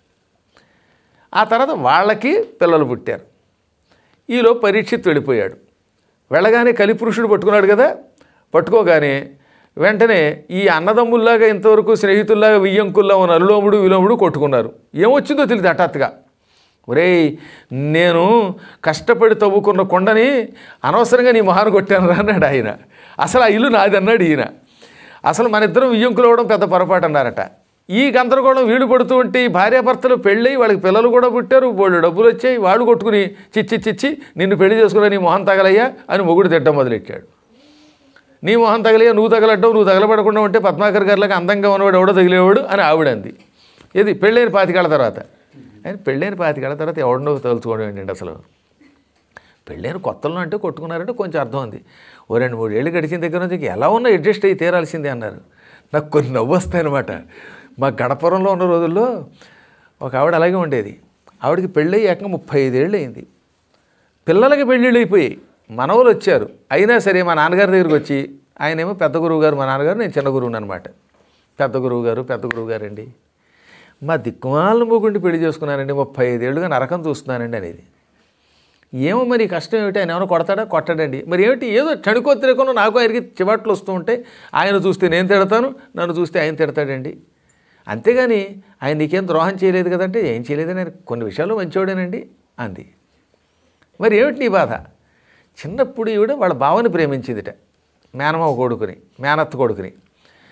Speaker 1: ఆ తర్వాత వాళ్ళకి పిల్లలు పుట్టారు ఈలో పరీక్షిత్ వెళ్ళిపోయాడు వెళ్ళగానే కలిపురుషుడు పట్టుకున్నాడు కదా పట్టుకోగానే వెంటనే ఈ అన్నదమ్ముల్లాగా ఇంతవరకు స్నేహితుల్లాగా వియ్యంకుల్లా ఉన్న అనులోముడు విలోముడు కొట్టుకున్నారు ఏమొచ్చిందో తెలియదు హఠాత్తుగా ఒరేయ్ నేను కష్టపడి తవ్వుకున్న కొండని అనవసరంగా నీ మొహాన్ని కొట్టాను రా అన్నాడు ఆయన అసలు ఆ ఇల్లు నాది అన్నాడు ఈయన అసలు మన ఇద్దరం వియ్యంకులు అవ్వడం పెద్ద పొరపాటు అన్నారట ఈ గందరగోళం వీడు పడుతూ ఉంటే ఈ భార్యాభర్తలు పెళ్ళి వాళ్ళకి పిల్లలు కూడా పుట్టారు బోళ్ళు డబ్బులు వచ్చాయి వాడు కొట్టుకుని చిచ్చి చిచ్చి నిన్ను పెళ్లి చేసుకున్నా నీ మొహం తగలయ్యా అని మొగుడు తిట్టడం మొదలెట్టాడు నీ మొహం తగలయ్యా నువ్వు తగలడ్డావు నువ్వు తగలబడకుండా ఉంటే పద్మాకర్ గారిలాగా అందంగా ఉన్నవాడు ఎవడో తగిలేవాడు అని ఆవిడంది ఇది పెళ్ళైన పాతికేళ్ల తర్వాత ఆయన పెళ్ళైన పాతికేళ్ల తర్వాత ఎవడనో తలుచుకోవడం ఏంటండి అసలు పెళ్ళైన కొత్తలో అంటే కొట్టుకున్నారంటే కొంచెం అర్థం ఉంది ఓ రెండు మూడు ఏళ్ళు గడిచిన దగ్గర నుంచి ఇంక ఎలా ఉన్నా అడ్జస్ట్ అయ్యి తీరాల్సిందే అన్నారు నాకు కొన్ని నవ్వు వస్తాయన్నమాట మా గడపురంలో ఉన్న రోజుల్లో ఒక ఆవిడ అలాగే ఉండేది ఆవిడకి పెళ్ళి ఏకంగా ముప్పై ఐదేళ్ళు అయింది పిల్లలకి పెళ్ళిళ్ళు అయిపోయాయి మనవలు వచ్చారు అయినా సరే మా నాన్నగారి దగ్గరికి వచ్చి ఆయనేమో పెద్ద గురువు గారు మా నాన్నగారు నేను చిన్న గురువుని అనమాట పెద్ద గురువు గారు పెద్ద గురువు గారండి మా దిక్కుమాలను మొగుండి పెళ్లి చేసుకున్నానండి ముప్పై ఐదేళ్ళుగా నరకం చూస్తున్నానండి అనేది ఏమో మరి కష్టం ఏమిటి ఆయన ఏమైనా కొడతాడా కొట్టడండి మరి ఏమిటి ఏదో చడుకోత్రేకుండా నాకు ఆయనకి చివాట్లు వస్తూ ఉంటాయి ఆయన చూస్తే నేను తిడతాను నన్ను చూస్తే ఆయన తిడతాడండి అంతేగాని ఆయన నీకేం ద్రోహం చేయలేదు కదంటే ఏం చేయలేదని ఆయన కొన్ని విషయాలు మంచివాడేనండి అంది మరి ఏమిటి నీ బాధ చిన్నప్పుడు ఈవిడ వాళ్ళ బావని ప్రేమించిందిట మేనమావ కొడుకుని మేనత్త కొడుకుని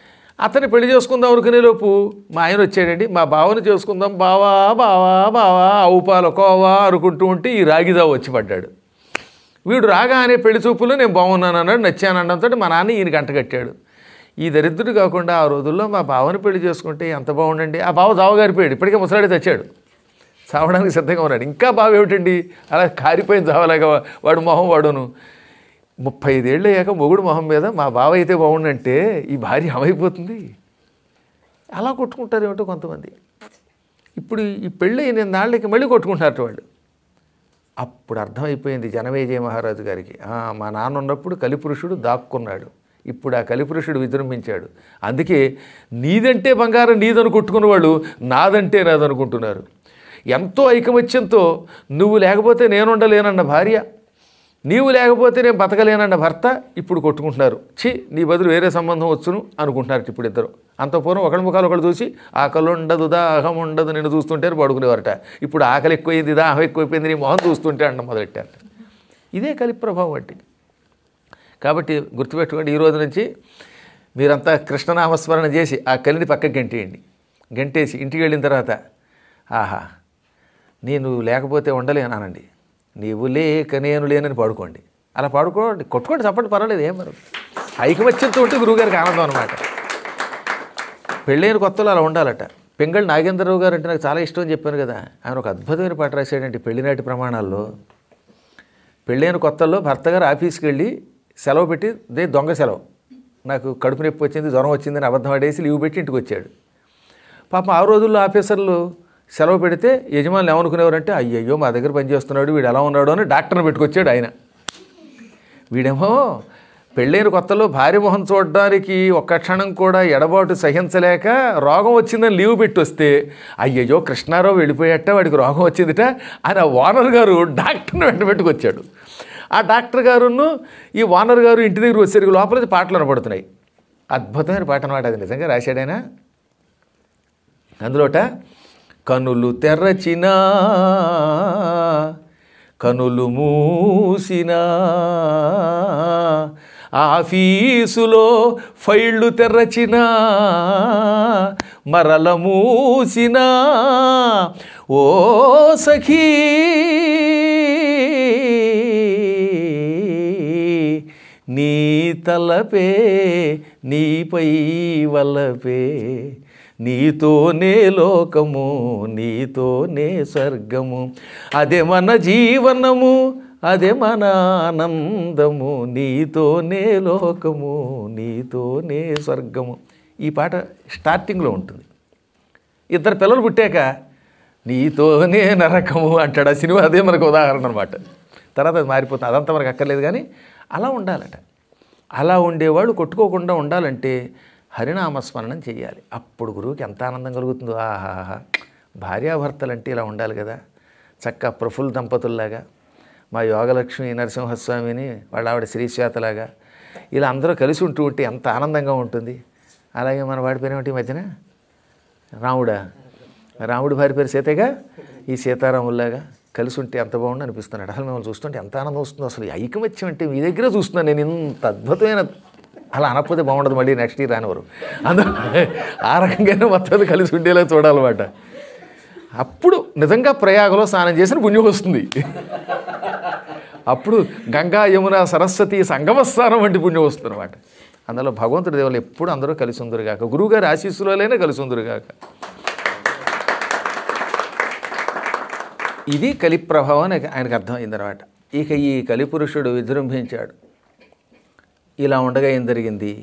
Speaker 1: అతన్ని పెళ్లి చేసుకుందాం అనుకునే లోపు మా ఆయన వచ్చాడండి మా బావని చేసుకుందాం బావా బావా బావా అవుపాల కోవా అనుకుంటూ ఉంటే ఈ రాగిదా వచ్చి పడ్డాడు వీడు రాగానే పెళ్లి చూపులు నేను బాగున్నాను అన్నాడు నచ్చానడంతో మా నాన్న ఈయన గంట కట్టాడు ఈ దరిద్రుడు కాకుండా ఆ రోజుల్లో మా బావని పెళ్లి చేసుకుంటే ఎంత బాగుండండి ఆ బావ జావగారిపోయాడు ఇప్పటికే ముసలాడి తెచ్చాడు చావడానికి సిద్ధంగా ఉన్నాడు ఇంకా బావ ఏమిటండి అలా కారిపోయిన చావలాగా వాడు మొహం వాడును ముప్పై ఐదేళ్ళు అయ్యాక మొగుడు మొహం మీద మా బావ అయితే బాగుండంటే ఈ భార్య ఏమైపోతుంది అలా కొట్టుకుంటారు ఏమిటో కొంతమంది ఇప్పుడు ఈ పెళ్ళి నేను నాళ్ళకి మళ్ళీ కొట్టుకుంటున్నారు వాళ్ళు అప్పుడు అర్థమైపోయింది జనమేజయ మహారాజు గారికి "ఆ, మా నాన్న ఉన్నప్పుడు కలిపురుషుడు దాక్కున్నాడు ఇప్పుడు ఆ కలిపురుషుడు విజృంభించాడు అందుకే నీదంటే బంగారం నీదని కొట్టుకున్న వాళ్ళు నాదంటే నాదనుకుంటున్నారు ఎంతో ఐకమత్యంతో నువ్వు లేకపోతే నేనుండలేనన్న భార్య నీవు లేకపోతే నేను బతకలేనన్న భర్త ఇప్పుడు కొట్టుకుంటున్నారు ఛీ నీ బదులు వేరే సంబంధం వచ్చును అనుకుంటున్నారు ఇప్పుడు ఇద్దరు అంత పూర్వం ఒకళ్ళ ముఖాలు ఒకళ్ళు చూసి ఆకలి ఉండదు దాహం ఉండదు నేను చూస్తుంటే పడుకునేవారట ఇప్పుడు ఆకలి ఎక్కువైంది దాహం ఎక్కువైపోయింది నీ మొహం చూస్తుంటే అండ మొదలెట్టారట ఇదే కలి ప్రభావం బట్టి కాబట్టి గుర్తుపెట్టుకోండి ఈ రోజు నుంచి మీరంతా కృష్ణనామస్మరణ చేసి ఆ కలిని పక్కకి గంటేయండి గంటేసి ఇంటికి వెళ్ళిన తర్వాత ఆహా నేను లేకపోతే ఉండలేనానండి నీవు లేక నేను లేనని పాడుకోండి అలా పాడుకోండి కొట్టుకోండి తప్పండి పర్వాలేదు ఏం మరి ఐకమత్యంతో ఉంటే గురువుగారికి ఆనందం అనమాట పెళ్ళైన కొత్తలో అలా ఉండాలట పెంగళ నాగేంద్రరావు గారు అంటే నాకు చాలా ఇష్టం అని చెప్పాను కదా ఆయన ఒక అద్భుతమైన పాట రాశాడంటే పెళ్లినాటి ప్రమాణాల్లో పెళ్ళైన కొత్తల్లో భర్త గారు ఆఫీస్కి వెళ్ళి సెలవు పెట్టి దే దొంగ సెలవు నాకు కడుపు నొప్పి వచ్చింది జ్వరం వచ్చిందని అబద్ధం ఆడేసి లీవ్ పెట్టి ఇంటికి వచ్చాడు పాపం ఆ రోజుల్లో ఆఫీసర్లు సెలవు పెడితే యజమానులు ఏమనుకునేవారంటే అయ్యయ్యో మా దగ్గర పనిచేస్తున్నాడు వీడు ఎలా ఉన్నాడు అని డాక్టర్ని పెట్టుకొచ్చాడు ఆయన వీడేమో పెళ్ళైన కొత్తలో భార్య మొహం చూడడానికి ఒక్క క్షణం కూడా ఎడబాటు సహించలేక రోగం వచ్చిందని లీవ్ పెట్టి వస్తే అయ్యయ్యో కృష్ణారావు వెళ్ళిపోయాట వాడికి రోగం వచ్చిందిట అని ఆ ఓనర్ గారు డాక్టర్ని వెంట పెట్టుకొచ్చాడు ఆ డాక్టర్ గారును ఈ ఓనర్ గారు ఇంటి దగ్గర వచ్చేసరికి లోపల పాటలు వినపడుతున్నాయి అద్భుతమైన పాట అనమాట అది నిజంగా రాశాడైనా అందులోట కనులు తెర్రచినా కనులు మూసినా ఆఫీసులో ఫైళ్ళు తెర్రచినా మరల మూసినా ఓ సఖీ నీ తలపే నీపై వలపే నీతోనే లోకము నీతోనే స్వర్గము అదే మన జీవనము అదే మన ఆనందము నీతోనే లోకము నీతోనే స్వర్గము ఈ పాట స్టార్టింగ్లో ఉంటుంది ఇద్దరు పిల్లలు పుట్టాక నీతోనే నరకము అంటాడు ఆ సినిమా అదే మనకు ఉదాహరణ అనమాట తర్వాత అది మారిపోతుంది అదంతా మనకు అక్కర్లేదు కానీ అలా ఉండాలట అలా ఉండేవాళ్ళు కొట్టుకోకుండా ఉండాలంటే హరినామస్మరణం చేయాలి అప్పుడు గురువుకి ఎంత ఆనందం కలుగుతుందో ఆహాహా భార్యాభర్తలు అంటే ఇలా ఉండాలి కదా చక్క ప్రఫుల్ దంపతుల్లాగా మా యోగలక్ష్మి నరసింహస్వామిని వాళ్ళ ఆవిడ శ్రీశ్వేతలాగా ఇలా అందరూ కలిసి ఉంటూ ఉంటే ఎంత ఆనందంగా ఉంటుంది అలాగే మన వాడి పేరు ఏమిటి ఈ మధ్యన రాముడా రాముడి భార్య పేరు సీతగా ఈ సీతారాముల్లాగా కలిసి ఉంటే ఎంత బాగుండు అనిపిస్తున్నాడు అసలు మిమ్మల్ని చూస్తుంటే ఎంత ఆనందం వస్తుందో అసలు ఈ ఐకమత్యం అంటే మీ దగ్గరే చూస్తున్నాను నేను ఇంత అద్భుతమైన అలా అనకపోతే బాగుండదు మళ్ళీ నెక్స్ట్ ఇయర్ రానివారు అందులో ఆ రకంగానే మొత్తం కలిసి ఉండేలా చూడాలన్నమాట అప్పుడు నిజంగా ప్రయాగలో స్నానం చేసిన పుణ్యం వస్తుంది అప్పుడు గంగా యమున సరస్వతి సంగమస్థానం వంటి పుణ్యం వస్తుంది అనమాట అందులో భగవంతుడి దేవులు ఎప్పుడు అందరూ కలిసి ఉందరుగాక గురువుగారి ఆశీస్సులోనే కలిసి ఉందరుగాక ఇది కలి ప్రభావం అని ఆయనకు అర్థమైంది అనమాట ఇక ఈ కలిపురుషుడు విజృంభించాడు ఇలా ఉండగా ఏం జరిగింది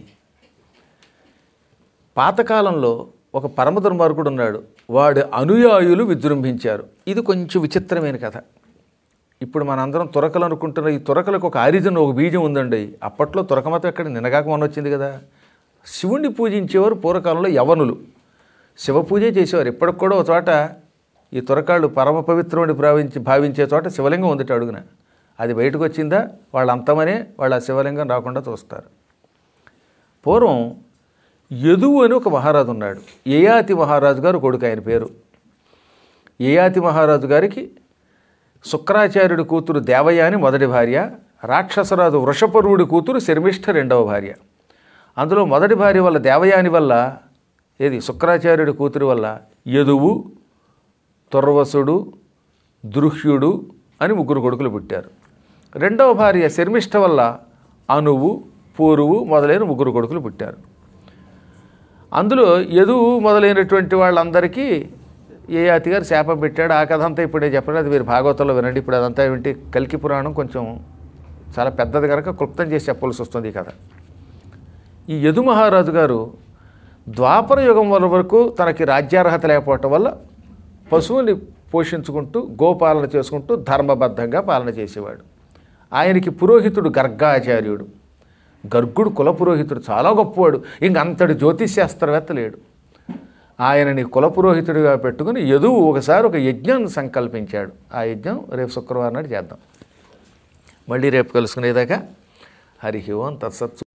Speaker 1: పాతకాలంలో ఒక పరమ దుర్మార్గుడు ఉన్నాడు వాడి అనుయాయులు విజృంభించారు ఇది కొంచెం విచిత్రమైన కథ ఇప్పుడు మనందరం తురకలు అనుకుంటున్న ఈ తురకలకు ఒక ఆరిజిన్ ఒక బీజం ఉందండి అప్పట్లో తురకమతం ఎక్కడ నినగాక మొన్న వచ్చింది కదా శివుణ్ణి పూజించేవారు పూర్వకాలంలో యవనులు శివ పూజే చేసేవారు ఇప్పటికి కూడా ఒక చోట ఈ తురకాళ్ళు పరమ పవిత్రమని భావించి భావించే చోట శివలింగం ఉందిట అడుగున అది బయటకు వచ్చిందా వాళ్ళ అంతమనే వాళ్ళ ఆ శివలింగం రాకుండా చూస్తారు పూర్వం యదువు అని ఒక మహారాజు ఉన్నాడు యయాతి మహారాజు గారు కొడుకు ఆయన పేరు యయాతి మహారాజు గారికి శుక్రాచార్యుడి కూతురు దేవయాని మొదటి భార్య రాక్షసరాజు వృషపరువుడి కూతురు శర్మిష్ఠ రెండవ భార్య అందులో మొదటి భార్య వల్ల దేవయాని వల్ల ఏది శుక్రాచార్యుడి కూతురి వల్ల యదువు తుర్వసుడు దృహ్యుడు అని ముగ్గురు కొడుకులు పుట్టారు రెండవ భార్య శర్మిష్ఠ వల్ల అనువు పూరువు మొదలైన ముగ్గురు కొడుకులు పుట్టారు అందులో యదువు మొదలైనటువంటి వాళ్ళందరికీ ఏయాతి గారు శాపం పెట్టాడు ఆ కథ అంతా ఇప్పుడే చెప్పండి అది మీరు భాగవతంలో వినండి ఇప్పుడు అదంతా ఏంటి కల్కి పురాణం కొంచెం చాలా పెద్దది కనుక క్లుప్తం చేసి చెప్పవలసి వస్తుంది ఈ కథ ఈ యదు మహారాజు గారు ద్వాపర యుగం వల్ల వరకు తనకి రాజ్యార్హత లేకపోవటం వల్ల పశువుని పోషించుకుంటూ గోపాలన చేసుకుంటూ ధర్మబద్ధంగా పాలన చేసేవాడు ఆయనకి పురోహితుడు గర్గాచార్యుడు గర్గుడు కుల పురోహితుడు చాలా గొప్పవాడు ఇంక అంతటి జ్యోతిష్శాస్త్రవేత్త లేడు ఆయనని కుల పురోహితుడిగా పెట్టుకుని యదువు ఒకసారి ఒక యజ్ఞాన్ని సంకల్పించాడు ఆ యజ్ఞం రేపు శుక్రవారం నాడు చేద్దాం మళ్ళీ రేపు కలుసుకునేదాకా హరి ఓం తత్సత్